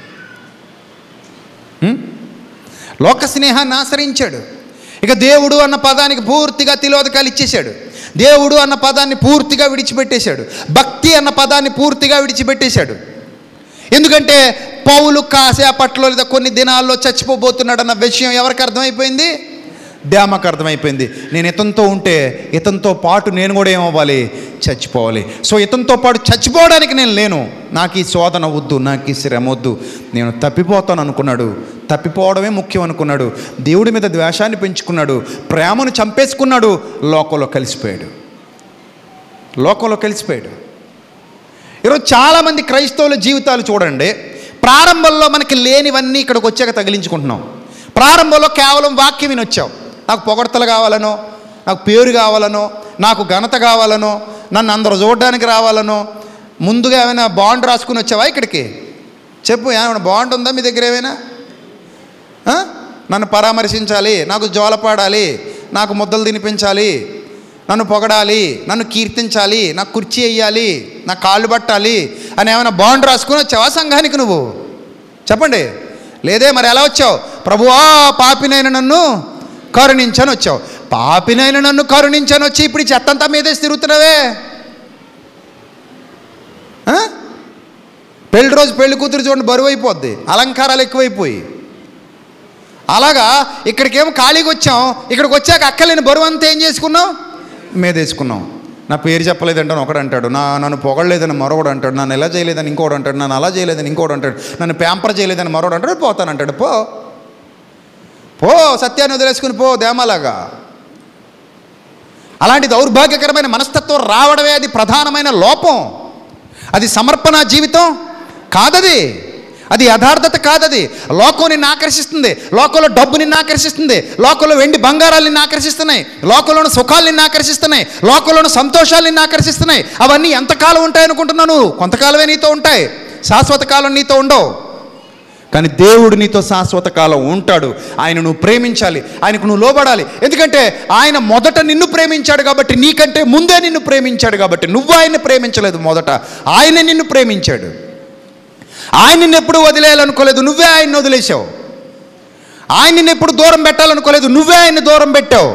హ్మ్? లోక స్నేహాన్ని ఆశ్రయించాడు ఇక దేవుడు అన్న పదానికి పూర్తిగా తిలోదకాలు ఇచ్చేశాడు దేవుడు అన్న పదాన్ని పూర్తిగా విడిచిపెట్టేశాడు భక్తి అన్న పదాన్ని పూర్తిగా విడిచిపెట్టేశాడు ఎందుకంటే పౌలు కాసేపట్లో లేదా కొన్ని దినాల్లో చచ్చిపోబోతున్నాడు అన్న విషయం ఎవరికి అర్థమైపోయింది డ్యామకు అర్థమైపోయింది నేను ఇతనితో ఉంటే ఇతనితో పాటు నేను కూడా ఏమవ్వాలి చచ్చిపోవాలి సో ఇతనితో పాటు చచ్చిపోవడానికి నేను లేను నాకు ఈ శోధన వద్దు నాకు ఈ శ్రమ వద్దు నేను తప్పిపోతాను అనుకున్నాడు తప్పిపోవడమే ముఖ్యం అనుకున్నాడు దేవుడి మీద ద్వేషాన్ని పెంచుకున్నాడు ప్రేమను చంపేసుకున్నాడు లోకంలో కలిసిపోయాడు లోకంలో కలిసిపోయాడు ఈరోజు చాలామంది క్రైస్తవుల జీవితాలు చూడండి ప్రారంభంలో మనకి లేనివన్నీ ఇక్కడికి వచ్చాక తగిలించుకుంటున్నాం ప్రారంభంలో కేవలం వాక్యం విని వచ్చావు నాకు పొగడతలు కావాలనో నాకు పేరు కావాలనో నాకు ఘనత కావాలనో నన్ను అందరూ చూడడానికి రావాలనో ముందుగా ఏమైనా బాండ్ రాసుకుని వచ్చావా ఇక్కడికి చెప్పు ఏమైనా బాండ్ ఉందా మీ దగ్గర ఏమైనా ఆ? నన్ను పరామర్శించాలి నాకు జోలపాడాలి నాకు ముద్దలు తినిపించాలి నన్ను పొగడాలి నన్ను కీర్తించాలి నాకు కుర్చీ వేయాలి నా కాళ్ళు పట్టాలి అని ఏమైనా బాండ్ రాసుకుని వచ్చావా సంఘానికి నువ్వు చెప్పండి లేదే మరి ఎలా వచ్చావు ప్రభువా పాపినైన నన్ను కరుణించని వచ్చావు పాపినైన నన్ను కరుణించని వచ్చి ఇప్పుడు ఈ చెత్తంతా మీదేసి తిరుగుతున్నావే ఆ? పెళ్లి రోజు పెళ్లి కూతురు చూడండి బరువు అయిపోద్ది అలంకారాలు ఎక్కువైపోయి అలాగా ఇక్కడికేమో ఖాళీగా వచ్చాం ఇక్కడికి వచ్చాక అక్కలేని బరువు అంతా ఏం చేసుకున్నాం మీదేసుకున్నాం నా పేరు చెప్పలేదంటే ఒకడు అంటాడు నా నన్ను పొగడలేదని మరొకడు అంటాడు నన్ను ఎలా చేయలేదని ఇంకోటి అంటాడు నన్ను అలా చేయలేదని ఇంకోటి అంటాడు నన్ను ప్యాంపర్ చేయలేదని మరొకడు అంటాడు పోతానంటాడు పో పో సత్యాన్ని వదిలేసుకుని పో దేమాలాగా అలాంటి దౌర్భాగ్యకరమైన మనస్తత్వం రావడమే అది ప్రధానమైన లోపం అది సమర్పణ జీవితం కాదది అది యథార్థత కాదది లోకం నిన్ను ఆకర్షిస్తుంది లోకంలో డబ్బు నిన్ను ఆకర్షిస్తుంది లోకంలో వెండి బంగారాలు నిన్ను ఆకర్షిస్తున్నాయి లోకంలోని సుఖాలు నిన్ను ఆకర్షిస్తున్నాయి లోకంలోని సంతోషాలు నిన్ను ఆకర్షిస్తున్నాయి అవన్నీ ఎంతకాలం ఉంటాయి అనుకుంటున్నాను కొంతకాలమే నీతో ఉంటాయి శాశ్వత కాలం నీతో ఉండవు కానీ దేవుడు నీతో శాశ్వత కాలం ఉంటాడు ఆయన నువ్వు ప్రేమించాలి ఆయనకు నువ్వు లోబడాలి ఎందుకంటే ఆయన మొదట నిన్ను ప్రేమించాడు కాబట్టి నీకంటే ముందే నిన్ను ప్రేమించాడు కాబట్టి నువ్వు ఆయన్ని ప్రేమించలేదు మొదట ఆయన నిన్ను ప్రేమించాడు ఆయన నిన్ను ఎప్పుడు వదిలేయాలనుకోలేదు నువ్వే ఆయన్ని వదిలేసావు ఆయన నిన్ను ఎప్పుడు దూరం పెట్టాలనుకోలేదు నువ్వే ఆయన్ని దూరం పెట్టావు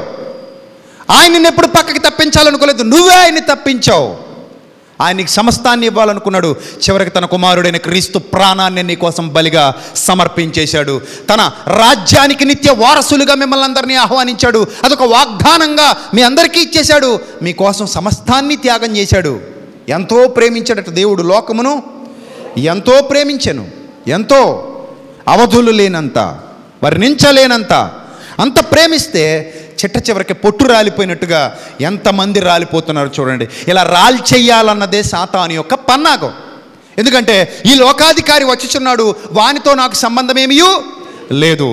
ఆయన నిన్ను ఎప్పుడు పక్కకి తప్పించాలనుకోలేదు నువ్వే ఆయన్ని తప్పించావు ఆయనకి సమస్తాన్ని ఇవ్వాలనుకున్నాడు చివరికి తన కుమారుడైన క్రీస్తు ప్రాణాన్ని నీ కోసం బలిగా సమర్పించేశాడు తన రాజ్యానికి నిత్య వారసులుగా మిమ్మల్ని అందరినీ ఆహ్వానించాడు అదొక వాగ్దానంగా మీ అందరికీ ఇచ్చేశాడు మీకోసం సమస్తాన్ని త్యాగం చేశాడు ఎంతో ప్రేమించాడట దేవుడు లోకమును ఎంతో ప్రేమించెను ఎంతో అవధులు లేనంత వర్ణించలేనంత అంత ప్రేమిస్తే చిట్ట చివరికి పొట్టు రాలిపోయినట్టుగా ఎంతమంది రాలిపోతున్నారు చూడండి ఇలా రాలి చెయ్యాలన్నదే సాతాను యొక్క పన్నాగం ఎందుకంటే ఈ లోకాధికారి వచ్చుచున్నాడు వానితో నాకు సంబంధమేమియు లేదు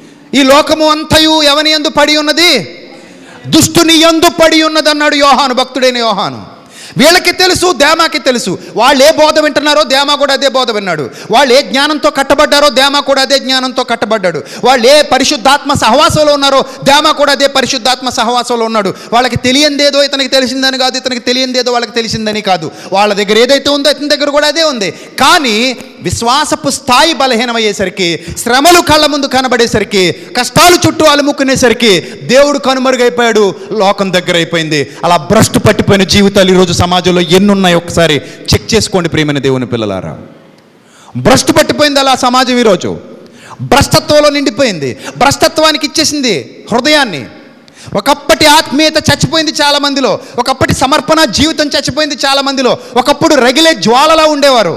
ఈ లోకము అంతయు ఎవని ఎందు పడి ఉన్నది దుష్టుని ఎందు పడి ఉన్నదన్నాడు యోహాను భక్తుడైన యోహాను వీళ్ళకి తెలుసు దేమాకి తెలుసు వాళ్ళు ఏ బోధ వింటున్నారో దేమా కూడా అదే బోధ విన్నాడు వాళ్ళు ఏ జ్ఞానంతో కట్టబడ్డారో దేమా కూడా అదే జ్ఞానంతో కట్టబడ్డాడు వాళ్ళు ఏ పరిశుద్ధాత్మ సహవాసంలో ఉన్నారో దేమా కూడా అదే పరిశుద్ధాత్మ సహవాసంలో ఉన్నాడు వాళ్ళకి తెలియందేదో ఇతనికి తెలిసిందని కాదు ఇతనికి తెలియందేదో వాళ్ళకి తెలిసిందని కాదు వాళ్ళ దగ్గర ఏదైతే ఉందో ఇతని దగ్గర కూడా అదే ఉంది కానీ విశ్వాసపు స్థాయి బలహీనమయ్యేసరికి శ్రమలు కళ్ళ ముందు కనబడేసరికి కష్టాలు చుట్టూ అలుముకునేసరికి దేవుడు కనుమరుగైపోయాడు లోకం దగ్గర అయిపోయింది అలా భ్రష్టు పట్టిపోయిన జీవితాలు ఈరోజు సమాజంలో ఎన్నున్నాయి ఒకసారి చెక్ చేసుకోండి ప్రియమైన దేవుని పిల్లలారా భ్రష్టు పట్టిపోయింది అలా సమాజం ఈరోజు భ్రష్టత్వంలో నిండిపోయింది భ్రష్టత్వానికి ఇచ్చేసింది హృదయాన్ని ఒకప్పటి ఆత్మీయత చచ్చిపోయింది చాలా మందిలో ఒకప్పటి సమర్పణ జీవితం చచ్చిపోయింది చాలా మందిలో ఒకప్పుడు రగిలే జ్వాలలా ఉండేవారు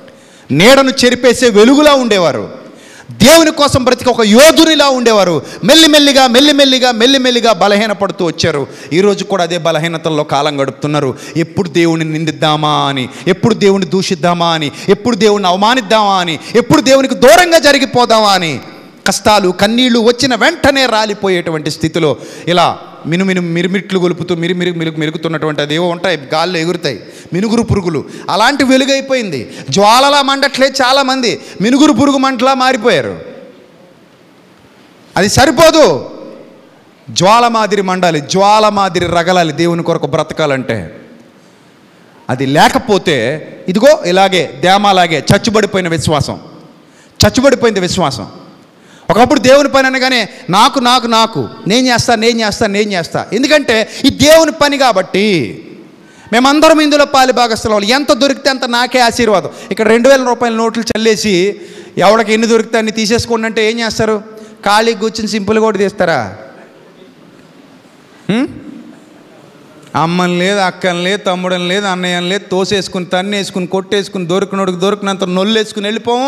నీడను చెరిపేసే వెలుగులా ఉండేవారు దేవుని కోసం బ్రతికి ఒక యోధునిలా ఉండేవారు మెల్లిమెల్లిగా మెల్లిమెల్లిగా మెల్లిమెల్లిగా బలహీనపడుతూ వచ్చారు ఈరోజు కూడా అదే బలహీనతల్లో కాలం గడుపుతున్నారు ఎప్పుడు దేవుని నిందిద్దామా అని ఎప్పుడు దేవుని దూషిద్దామా అని ఎప్పుడు దేవుని అవమానిద్దామా అని ఎప్పుడు దేవునికి దూరంగా జరిగిపోదామా అని కష్టాలు కన్నీళ్లు వచ్చిన వెంటనే రాలిపోయేటువంటి స్థితిలో ఇలా మినుమిను మిరిమిట్లు గొలుపుతూ మిరిమిరి మిరుగు మెరుగుతున్నటువంటి అదేవో ఉంటాయి గాల్లో ఎగురుతాయి మినుగురు పురుగులు అలాంటి వెలుగైపోయింది జ్వాలలా మండట్లే చాలామంది మినుగురు పురుగు మంటలా మారిపోయారు అది సరిపోదు జ్వాల మాదిరి మండాలి జ్వాల మాదిరి రగలాలి దేవుని కొరకు బ్రతకాలంటే అది లేకపోతే ఇదిగో ఇలాగే దేమాలాగే చచ్చుబడిపోయిన విశ్వాసం చచ్చుబడిపోయింది విశ్వాసం ఒకప్పుడు దేవుని పని అనగానే నాకు నాకు నాకు నేను చేస్తా నేను చేస్తా నేను చేస్తా ఎందుకంటే ఈ దేవుని పని కాబట్టి మేమందరం ఇందులో పాలి భాగస్థలం ఎంత దొరికితే అంత నాకే ఆశీర్వాదం ఇక్కడ రెండు వేల రూపాయల నోట్లు చల్లేసి ఎవడికి ఎన్ని దొరికితే అన్ని తీసేసుకోండి అంటే ఏం చేస్తారు ఖాళీ కూర్చుని సింపుల్గా కూడా తీస్తారా హ్మ్? అమ్మని లేదు అక్కని లేదు తమ్ముడని లేదు అన్నయ్యని లేదు తోసేసుకుని తన్నేసుకుని కొట్టేసుకుని దొరికినోడికి దొరికినంత నొల్లేసుకుని వెళ్ళిపోము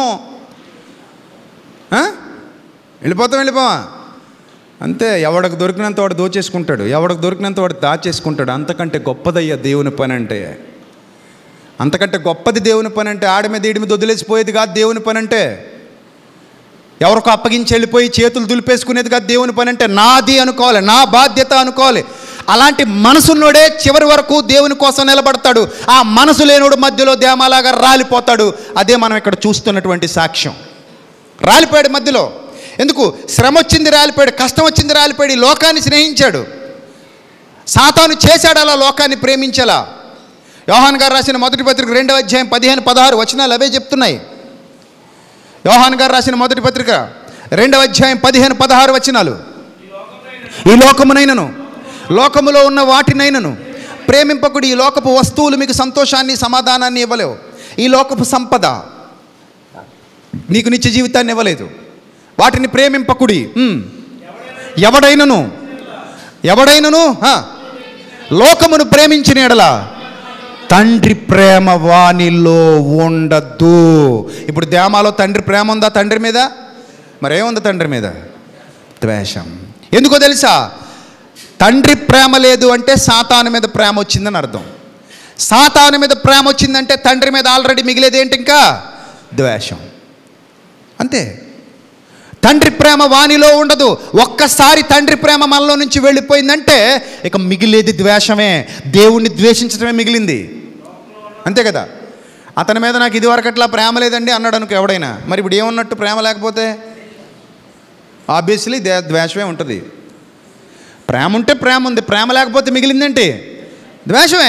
ఆ? వెళ్ళిపోతాం వెళ్ళిపోవా అంతే ఎవడికి దొరికినంత వాడు దోచేసుకుంటాడు ఎవడికి దొరికినంత వాడు దాచేసుకుంటాడు అంతకంటే గొప్పదయ్యా దేవుని పని అంటే అంతకంటే గొప్పది దేవుని పని అంటే ఆడి మీద ఈడి మీద వదిలేసిపోయేది కాదు దేవుని పని అంటే ఎవరికో అప్పగించి వెళ్ళిపోయి చేతులు దులిపేసుకునేది కాదు దేవుని పని అంటే నాది అనుకోవాలి నా బాధ్యత అనుకోవాలి అలాంటి మనసున్నోడే చివరి వరకు దేవుని కోసం నిలబడతాడు ఆ మనసు లేనోడు మధ్యలో దేమాలాగా రాలిపోతాడు అదే మనం ఇక్కడ చూస్తున్నటువంటి సాక్ష్యం రాలిపోయాడు మధ్యలో ఎందుకు శ్రమ వచ్చింది రాలిపోయాడు కష్టం వచ్చింది రాలిపోయాడు ఈ లోకాన్ని స్నేహించాడు సాతాను చేశాడు అలా లోకాన్ని ప్రేమించేలా యోహాన్ గారు రాసిన మొదటి పత్రిక రెండవ అధ్యాయం పదిహేను పదహారు వచనాలు అవే చెప్తున్నాయి యోహాన్ గారు రాసిన మొదటి పత్రిక రెండవ అధ్యాయం పదిహేను పదహారు వచనాలు ఈ లోకమునైనను లోకములో ఉన్న వాటినైనను ప్రేమింపకుడి ఈ లోకపు వస్తువులు మీకు సంతోషాన్ని సమాధానాన్ని ఇవ్వలేవు ఈ లోకపు సంపద నీకు నిత్య జీవితాన్ని ఇవ్వలేదు వాటిని ప్రేమింపకుడి ఉమ్. ఎవడైనను ఎవడైనను ఆ, లోకమును ప్రేమించిన ఎడలా తండ్రి ప్రేమ వానిలో ఉండద్దు ఇప్పుడు దేమాలో తండ్రి ప్రేమ ఉందా తండ్రి మీద మరేముంది తండ్రి మీద ద్వేషం ఎందుకో తెలుసా తండ్రి ప్రేమ లేదు అంటే సాతాను మీద ప్రేమ వచ్చిందని అర్థం సాతాను మీద ప్రేమ వచ్చిందంటే తండ్రి మీద ఆల్రెడీ మిగిలేది ఏంటి ఇంకా ద్వేషం అంతే తండ్రి ప్రేమ వానిలో ఉండదు ఒక్కసారి తండ్రి ప్రేమ మనలో నుంచి వెళ్ళిపోయిందంటే ఇక మిగిలేది ద్వేషమే దేవుణ్ణి ద్వేషించడమే మిగిలింది అంతే కదా అతని మీద నాకు ఇదివరకు అట్లా ప్రేమ లేదండి అన్నాడు అనుకో ఎవడైనా మరి ఇప్పుడు ఏమన్నట్టు ప్రేమ లేకపోతే ఆబ్వియస్లీ దే ద్వేషమే ఉంటుంది ప్రేమ ఉంటే ప్రేమ ఉంది ప్రేమ లేకపోతే మిగిలిందేంటి ద్వేషమే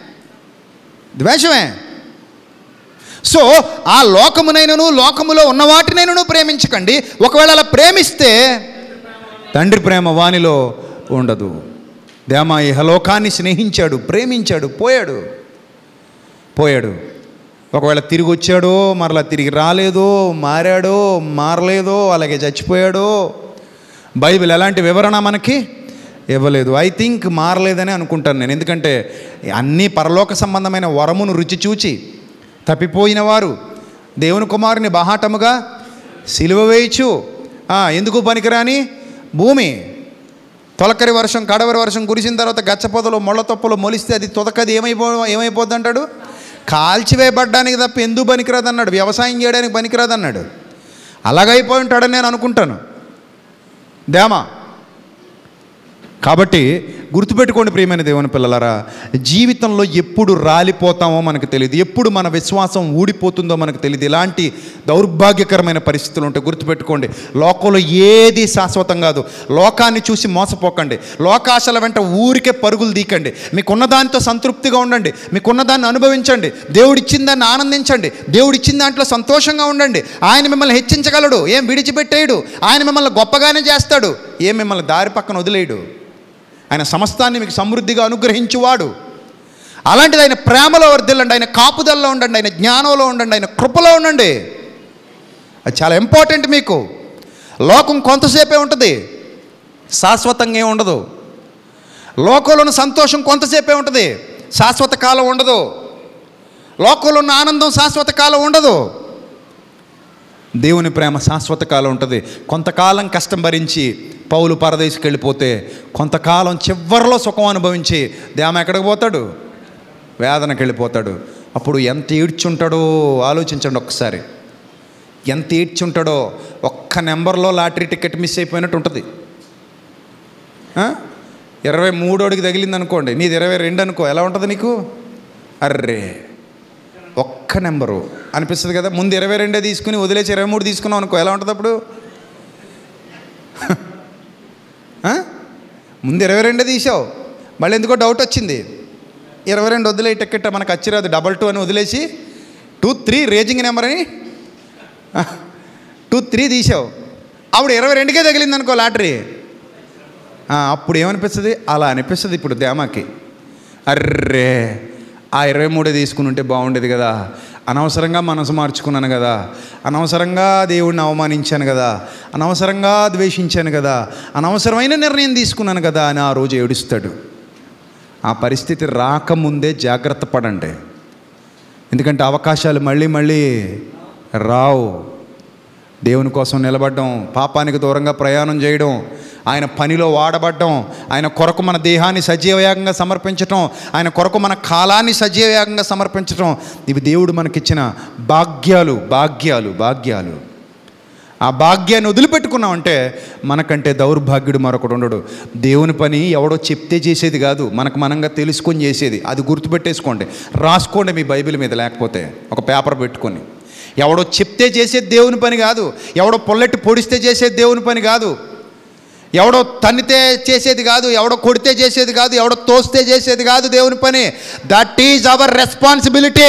ద్వేషమే సో ఆ లోకమునైనను లోకములో ఉన్న వాటినైనను ప్రేమించకండి ఒకవేళ అలా ప్రేమిస్తే తండ్రి ప్రేమ వానిలో ఉండదు దేమా ఇహలోకాన్ని స్నేహించాడు ప్రేమించాడు పోయాడు పోయాడు ఒకవేళ తిరిగి వచ్చాడో మరలా తిరిగి రాలేదో మారాడో మారలేదో అలాగే చచ్చిపోయాడో బైబిల్ ఎలాంటి వివరణ మనకి ఇవ్వలేదు ఐ థింక్ మారలేదని అనుకుంటాను నేను ఎందుకంటే అన్ని పరలోక సంబంధమైన వరమును రుచి చూచి తప్పిపోయిన వారు దేవుని కుమారుని బహాటముగా సిలువ వేయచ్చు ఆ, ఎందుకు పనికిరాని భూమి తొలకరి వర్షం కడవరి వర్షం కురిసిన తర్వాత గచ్చపొదలు ముళ్ళ తొప్పలు మొలిస్తే అది తొదకది ఏమైపో ఏమైపోద్ది అంటాడు కాల్చివేయబడ్డానికి తప్ప ఎందుకు పనికిరాదు అన్నాడు వ్యవసాయం చేయడానికి పనికిరాదు అన్నాడు అలాగైపోయి ఉంటాడని నేను అనుకుంటాను దేమా కాబట్టి గుర్తుపెట్టుకోండి ప్రియమైన దేవుని పిల్లలారా జీవితంలో ఎప్పుడు రాలిపోతామో మనకు తెలియదు ఎప్పుడు మన విశ్వాసం ఊడిపోతుందో మనకు తెలియదు ఇలాంటి దౌర్భాగ్యకరమైన పరిస్థితులు ఉంటాయి గుర్తుపెట్టుకోండి లోకంలో ఏది శాశ్వతం కాదు లోకాన్ని చూసి మోసపోకండి లోకాశల వెంట ఊరికే పరుగులు దీకండి మీకున్న దానితో సంతృప్తిగా ఉండండి మీకున్న దాన్ని అనుభవించండి దేవుడిచ్చిన దాన్ని ఆనందించండి దేవుడిచ్చిన దాంట్లో సంతోషంగా ఉండండి ఆయన మిమ్మల్ని హెచ్చించగలడు ఏం విడిచిపెట్టేయడు ఆయన మిమ్మల్ని గొప్పగానే చేస్తాడు ఏం మిమ్మల్ని దారి పక్కన వదిలేయడు ఆయన సమస్తాన్ని మీకు సమృద్ధిగా అనుగ్రహించువాడు అలాంటిది ఆయన ప్రేమలో వర్ధిల్లండి ఆయన కాపుదల్లో ఉండండి ఆయన జ్ఞానంలో ఉండండి ఆయన కృపలో ఉండండి అది చాలా ఇంపార్టెంట్ మీకు లోకం కొంతసేపే ఉంటుంది శాశ్వతంగా ఏం ఉండదు లోకంలో ఉన్న సంతోషం కొంతసేపే ఉంటుంది శాశ్వత కాలం ఉండదు లోకంలో ఉన్న ఆనందం శాశ్వత కాలం ఉండదు దేవుని ప్రేమ శాశ్వత కాలం ఉంటుంది కొంతకాలం కష్టం భరించి పౌలు పరదేశికి వెళ్ళిపోతే కొంతకాలం చివరిలో సుఖం అనుభవించి దేమ ఎక్కడికి పోతాడు వేదనకి వెళ్ళిపోతాడు అప్పుడు ఎంత ఏడ్చుంటాడో ఆలోచించండి ఒక్కసారి ఎంత ఏడ్చుంటాడో ఒక్క నెంబర్లో లాటరీ టికెట్ మిస్ అయిపోయినట్టు ఉంటుంది ఆ? ఇరవై మూడోడికి తగిలింది అనుకోండి నీది ఇరవై రెండు అనుకో ఎలా ఉంటుంది నీకు అర్రే ఒక్క నెంబరు అనిపిస్తుంది కదా ముందు ఇరవై రెండే తీసుకుని వదిలేసి ఇరవై మూడు తీసుకున్నాం అనుకో ఎలా ఉంటుంది అప్పుడు ఆ? ముందు ఇరవై రెండే తీసావు మళ్ళీ ఎందుకో డౌట్ వచ్చింది ఇరవై రెండు వదిలే టికెట్ మనకు వచ్చిరాదు డబల్ టూ అని వదిలేసి టూ త్రీ రేజింగ్ నెంబర్ అని టూ త్రీ తీసావు అప్పుడు ఇరవై రెండుకే తగిలింది అనుకో లాటరీ ఆ, అప్పుడు ఏమనిపిస్తుంది అలా అనిపిస్తుంది ఇప్పుడు దేమాకి అర్రే ఆ ఇరవై మూడే తీసుకుని ఉంటే బాగుండేది కదా అనవసరంగా మనసు మార్చుకున్నాను కదా అనవసరంగా దేవుడిని అవమానించాను కదా అనవసరంగా ద్వేషించాను కదా అనవసరమైన నిర్ణయం తీసుకున్నాను కదా అని ఆ రోజు ఏడుస్తాడు ఆ పరిస్థితి రాకముందే జాగ్రత్త పడండి ఎందుకంటే అవకాశాలు మళ్ళీ మళ్ళీ రావు దేవుని కోసం నిలబడడం పాపానికి దూరంగా ప్రయాణం చేయడం ఆయన పనిలో వాడబడడం ఆయన కొరకు మన దేహాన్ని సజీవయాగంగా సమర్పించటం ఆయన కొరకు మన కాలాన్ని సజీవయాగంగా సమర్పించటం ఇవి దేవుడు మనకిచ్చిన భాగ్యాలు భాగ్యాలు భాగ్యాలు ఆ భాగ్యాన్ని వదిలిపెట్టుకున్నామంటే మనకంటే దౌర్భాగ్యుడు మరొకడు ఉండడు దేవుని పని ఎవడో చెప్తే చేసేది కాదు మనకు మనంగా తెలుసుకొని చేసేది అది గుర్తుపెట్టేసుకోండి రాసుకోండి మీ బైబిల్ మీద లేకపోతే ఒక పేపర్ పెట్టుకొని ఎవడో చెప్తే చేసేది దేవుని పని కాదు ఎవడో పొల్లెట్టి పొడిస్తే చేసేది దేవుని పని కాదు ఎవడో తన్నితే చేసేది కాదు ఎవడో కొడితే చేసేది కాదు ఎవడో తోస్తే చేసేది కాదు దేవుని పని that is our responsibility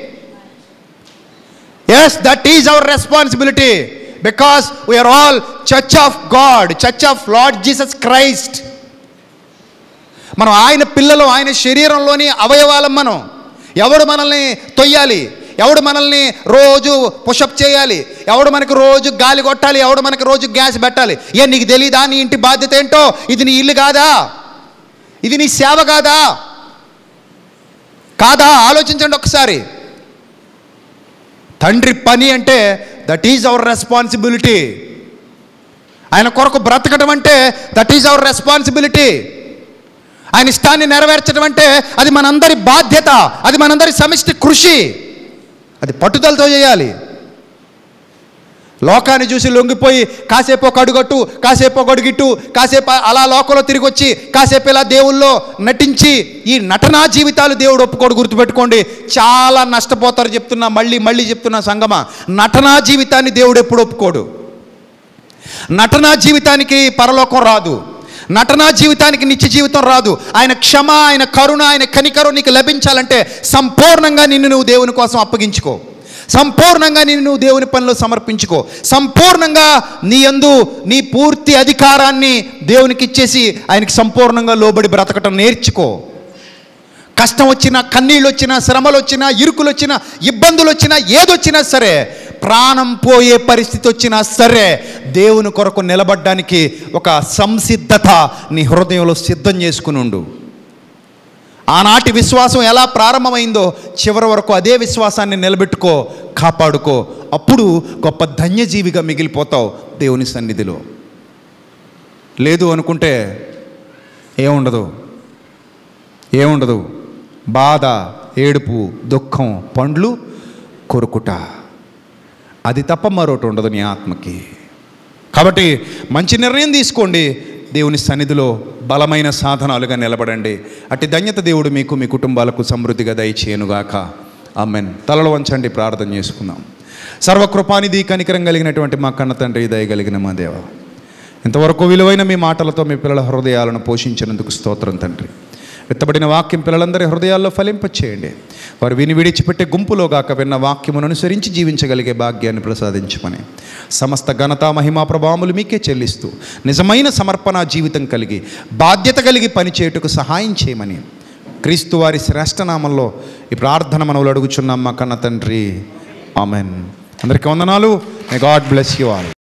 yes that is our responsibility because we are all church of God church of Lord Jesus Christ మనం ఆయన పిల్లలు ఆయన శరీరంలోని అవయవాలం మనం ఎవడు మనల్ని తొయ్యాలి ఎవడు మనల్ని రోజు పుషప్ చేయాలి ఎవడు మనకు రోజు గాలి కొట్టాలి ఎవడు మనకు రోజు గ్యాస్ పెట్టాలి ఏ నీకు తెలియదా నీ ఇంటి బాధ్యత ఏంటో ఇది నీ ఇల్లు కాదా ఇది నీ సేవ కాదా కాదా ఆలోచించండి ఒకసారి తండ్రి పని అంటే దట్ ఈజ్ అవర్ రెస్పాన్సిబిలిటీ ఆయన కొరకు బ్రతకడం అంటే దట్ ఈజ్ అవర్ రెస్పాన్సిబిలిటీ ఆయన ఇష్టాన్ని నెరవేర్చడం అంటే అది మనందరి బాధ్యత అది మనందరి సమిష్టి కృషి అది పట్టుదలతో చేయాలి లోకాన్ని చూసి లొంగిపోయి కాసేపు ఒక అడుగట్టు కాసేపు ఒక అడుగిట్టు కాసేపు అలా లోకంలో తిరిగి వచ్చి కాసేపు ఇలా దేవుల్లో నటించి ఈ నటనా జీవితాలు దేవుడు ఒప్పుకోడు గుర్తుపెట్టుకోండి చాలా నష్టపోతారు చెప్తున్నా మళ్ళీ మళ్ళీ చెప్తున్నా సంగమ నటనా జీవితాన్ని దేవుడు ఎప్పుడు ఒప్పుకోడు నటనా జీవితానికి పరలోకం రాదు నటనా జీవితానికి నిత్య జీవితం రాదు ఆయన క్షమ ఆయన కరుణ ఆయన కనికరం నీకు లభించాలంటే సంపూర్ణంగా నిన్ను నువ్వు దేవుని కోసం అప్పగించుకో సంపూర్ణంగా నిన్ను నువ్వు దేవుని పనిలో సమర్పించుకో సంపూర్ణంగా నీ యందు నీ పూర్తి అధికారాన్ని దేవునికి ఇచ్చేసి ఆయనకి సంపూర్ణంగా లోబడి బ్రతకటం నేర్చుకో కష్టం వచ్చినా కన్నీళ్ళు వచ్చినా శ్రమలు వచ్చినా ఇరుకులు వచ్చినా ఇబ్బందులు వచ్చినా ఏదొచ్చినా సరే ప్రాణం పోయే పరిస్థితి వచ్చినా సరే దేవుని కొరకు నిలబడ్డానికి ఒక సంసిద్ధత నీ హృదయంలో సిద్ధం చేసుకుని ఉండు ఆనాటి విశ్వాసం ఎలా ప్రారంభమైందో చివరి వరకు అదే విశ్వాసాన్ని నిలబెట్టుకో కాపాడుకో అప్పుడు గొప్ప ధన్యజీవిగా మిగిలిపోతావు దేవుని సన్నిధిలో లేదు అనుకుంటే ఏముండదు ఏముండదు బాధ ఏడుపు దుఃఖం పండ్లు కొరుకుట అది తప్ప మరొకటి ఉండదు నీ ఆత్మకి కాబట్టి మంచి నిర్ణయం తీసుకోండి దేవుని సన్నిధిలో బలమైన సాధనాలుగా నిలబడండి అట్టి ధన్యత దేవుడు మీకు మీ కుటుంబాలకు సమృద్ధిగా దయచేయనుగాక ఆమెన్ తలలో వంచండి ప్రార్థన చేసుకుందాం సర్వకృపానిధి కనికరం కలిగినటువంటి మా కన్న తండ్రి దయగలిగిన మా దేవ ఇంతవరకు విలువైన మీ మాటలతో మీ పిల్లల హృదయాలను పోషించినందుకు స్తోత్రం తండ్రి విత్తబడిన వాక్యం పిల్లలందరి హృదయాల్లో ఫలింపచేయండి వారు విని విడిచిపెట్టే గుంపులో గాక విన్న వాక్యమును అనుసరించి జీవించగలిగే భాగ్యాన్ని ప్రసాదించమని సమస్త ఘనత మహిమా ప్రభావములు మీకే చెల్లిస్తూ నిజమైన సమర్పణ జీవితం కలిగి బాధ్యత కలిగి పనిచేయుటకు సహాయం చేయమని క్రీస్తు వారి శ్రేష్టనామంలో ఈ ప్రార్థన మనవులు అడుగుచున్నాం మా కన్న తండ్రి ఆమెన్ అందరికీ వందనాలు may God bless you all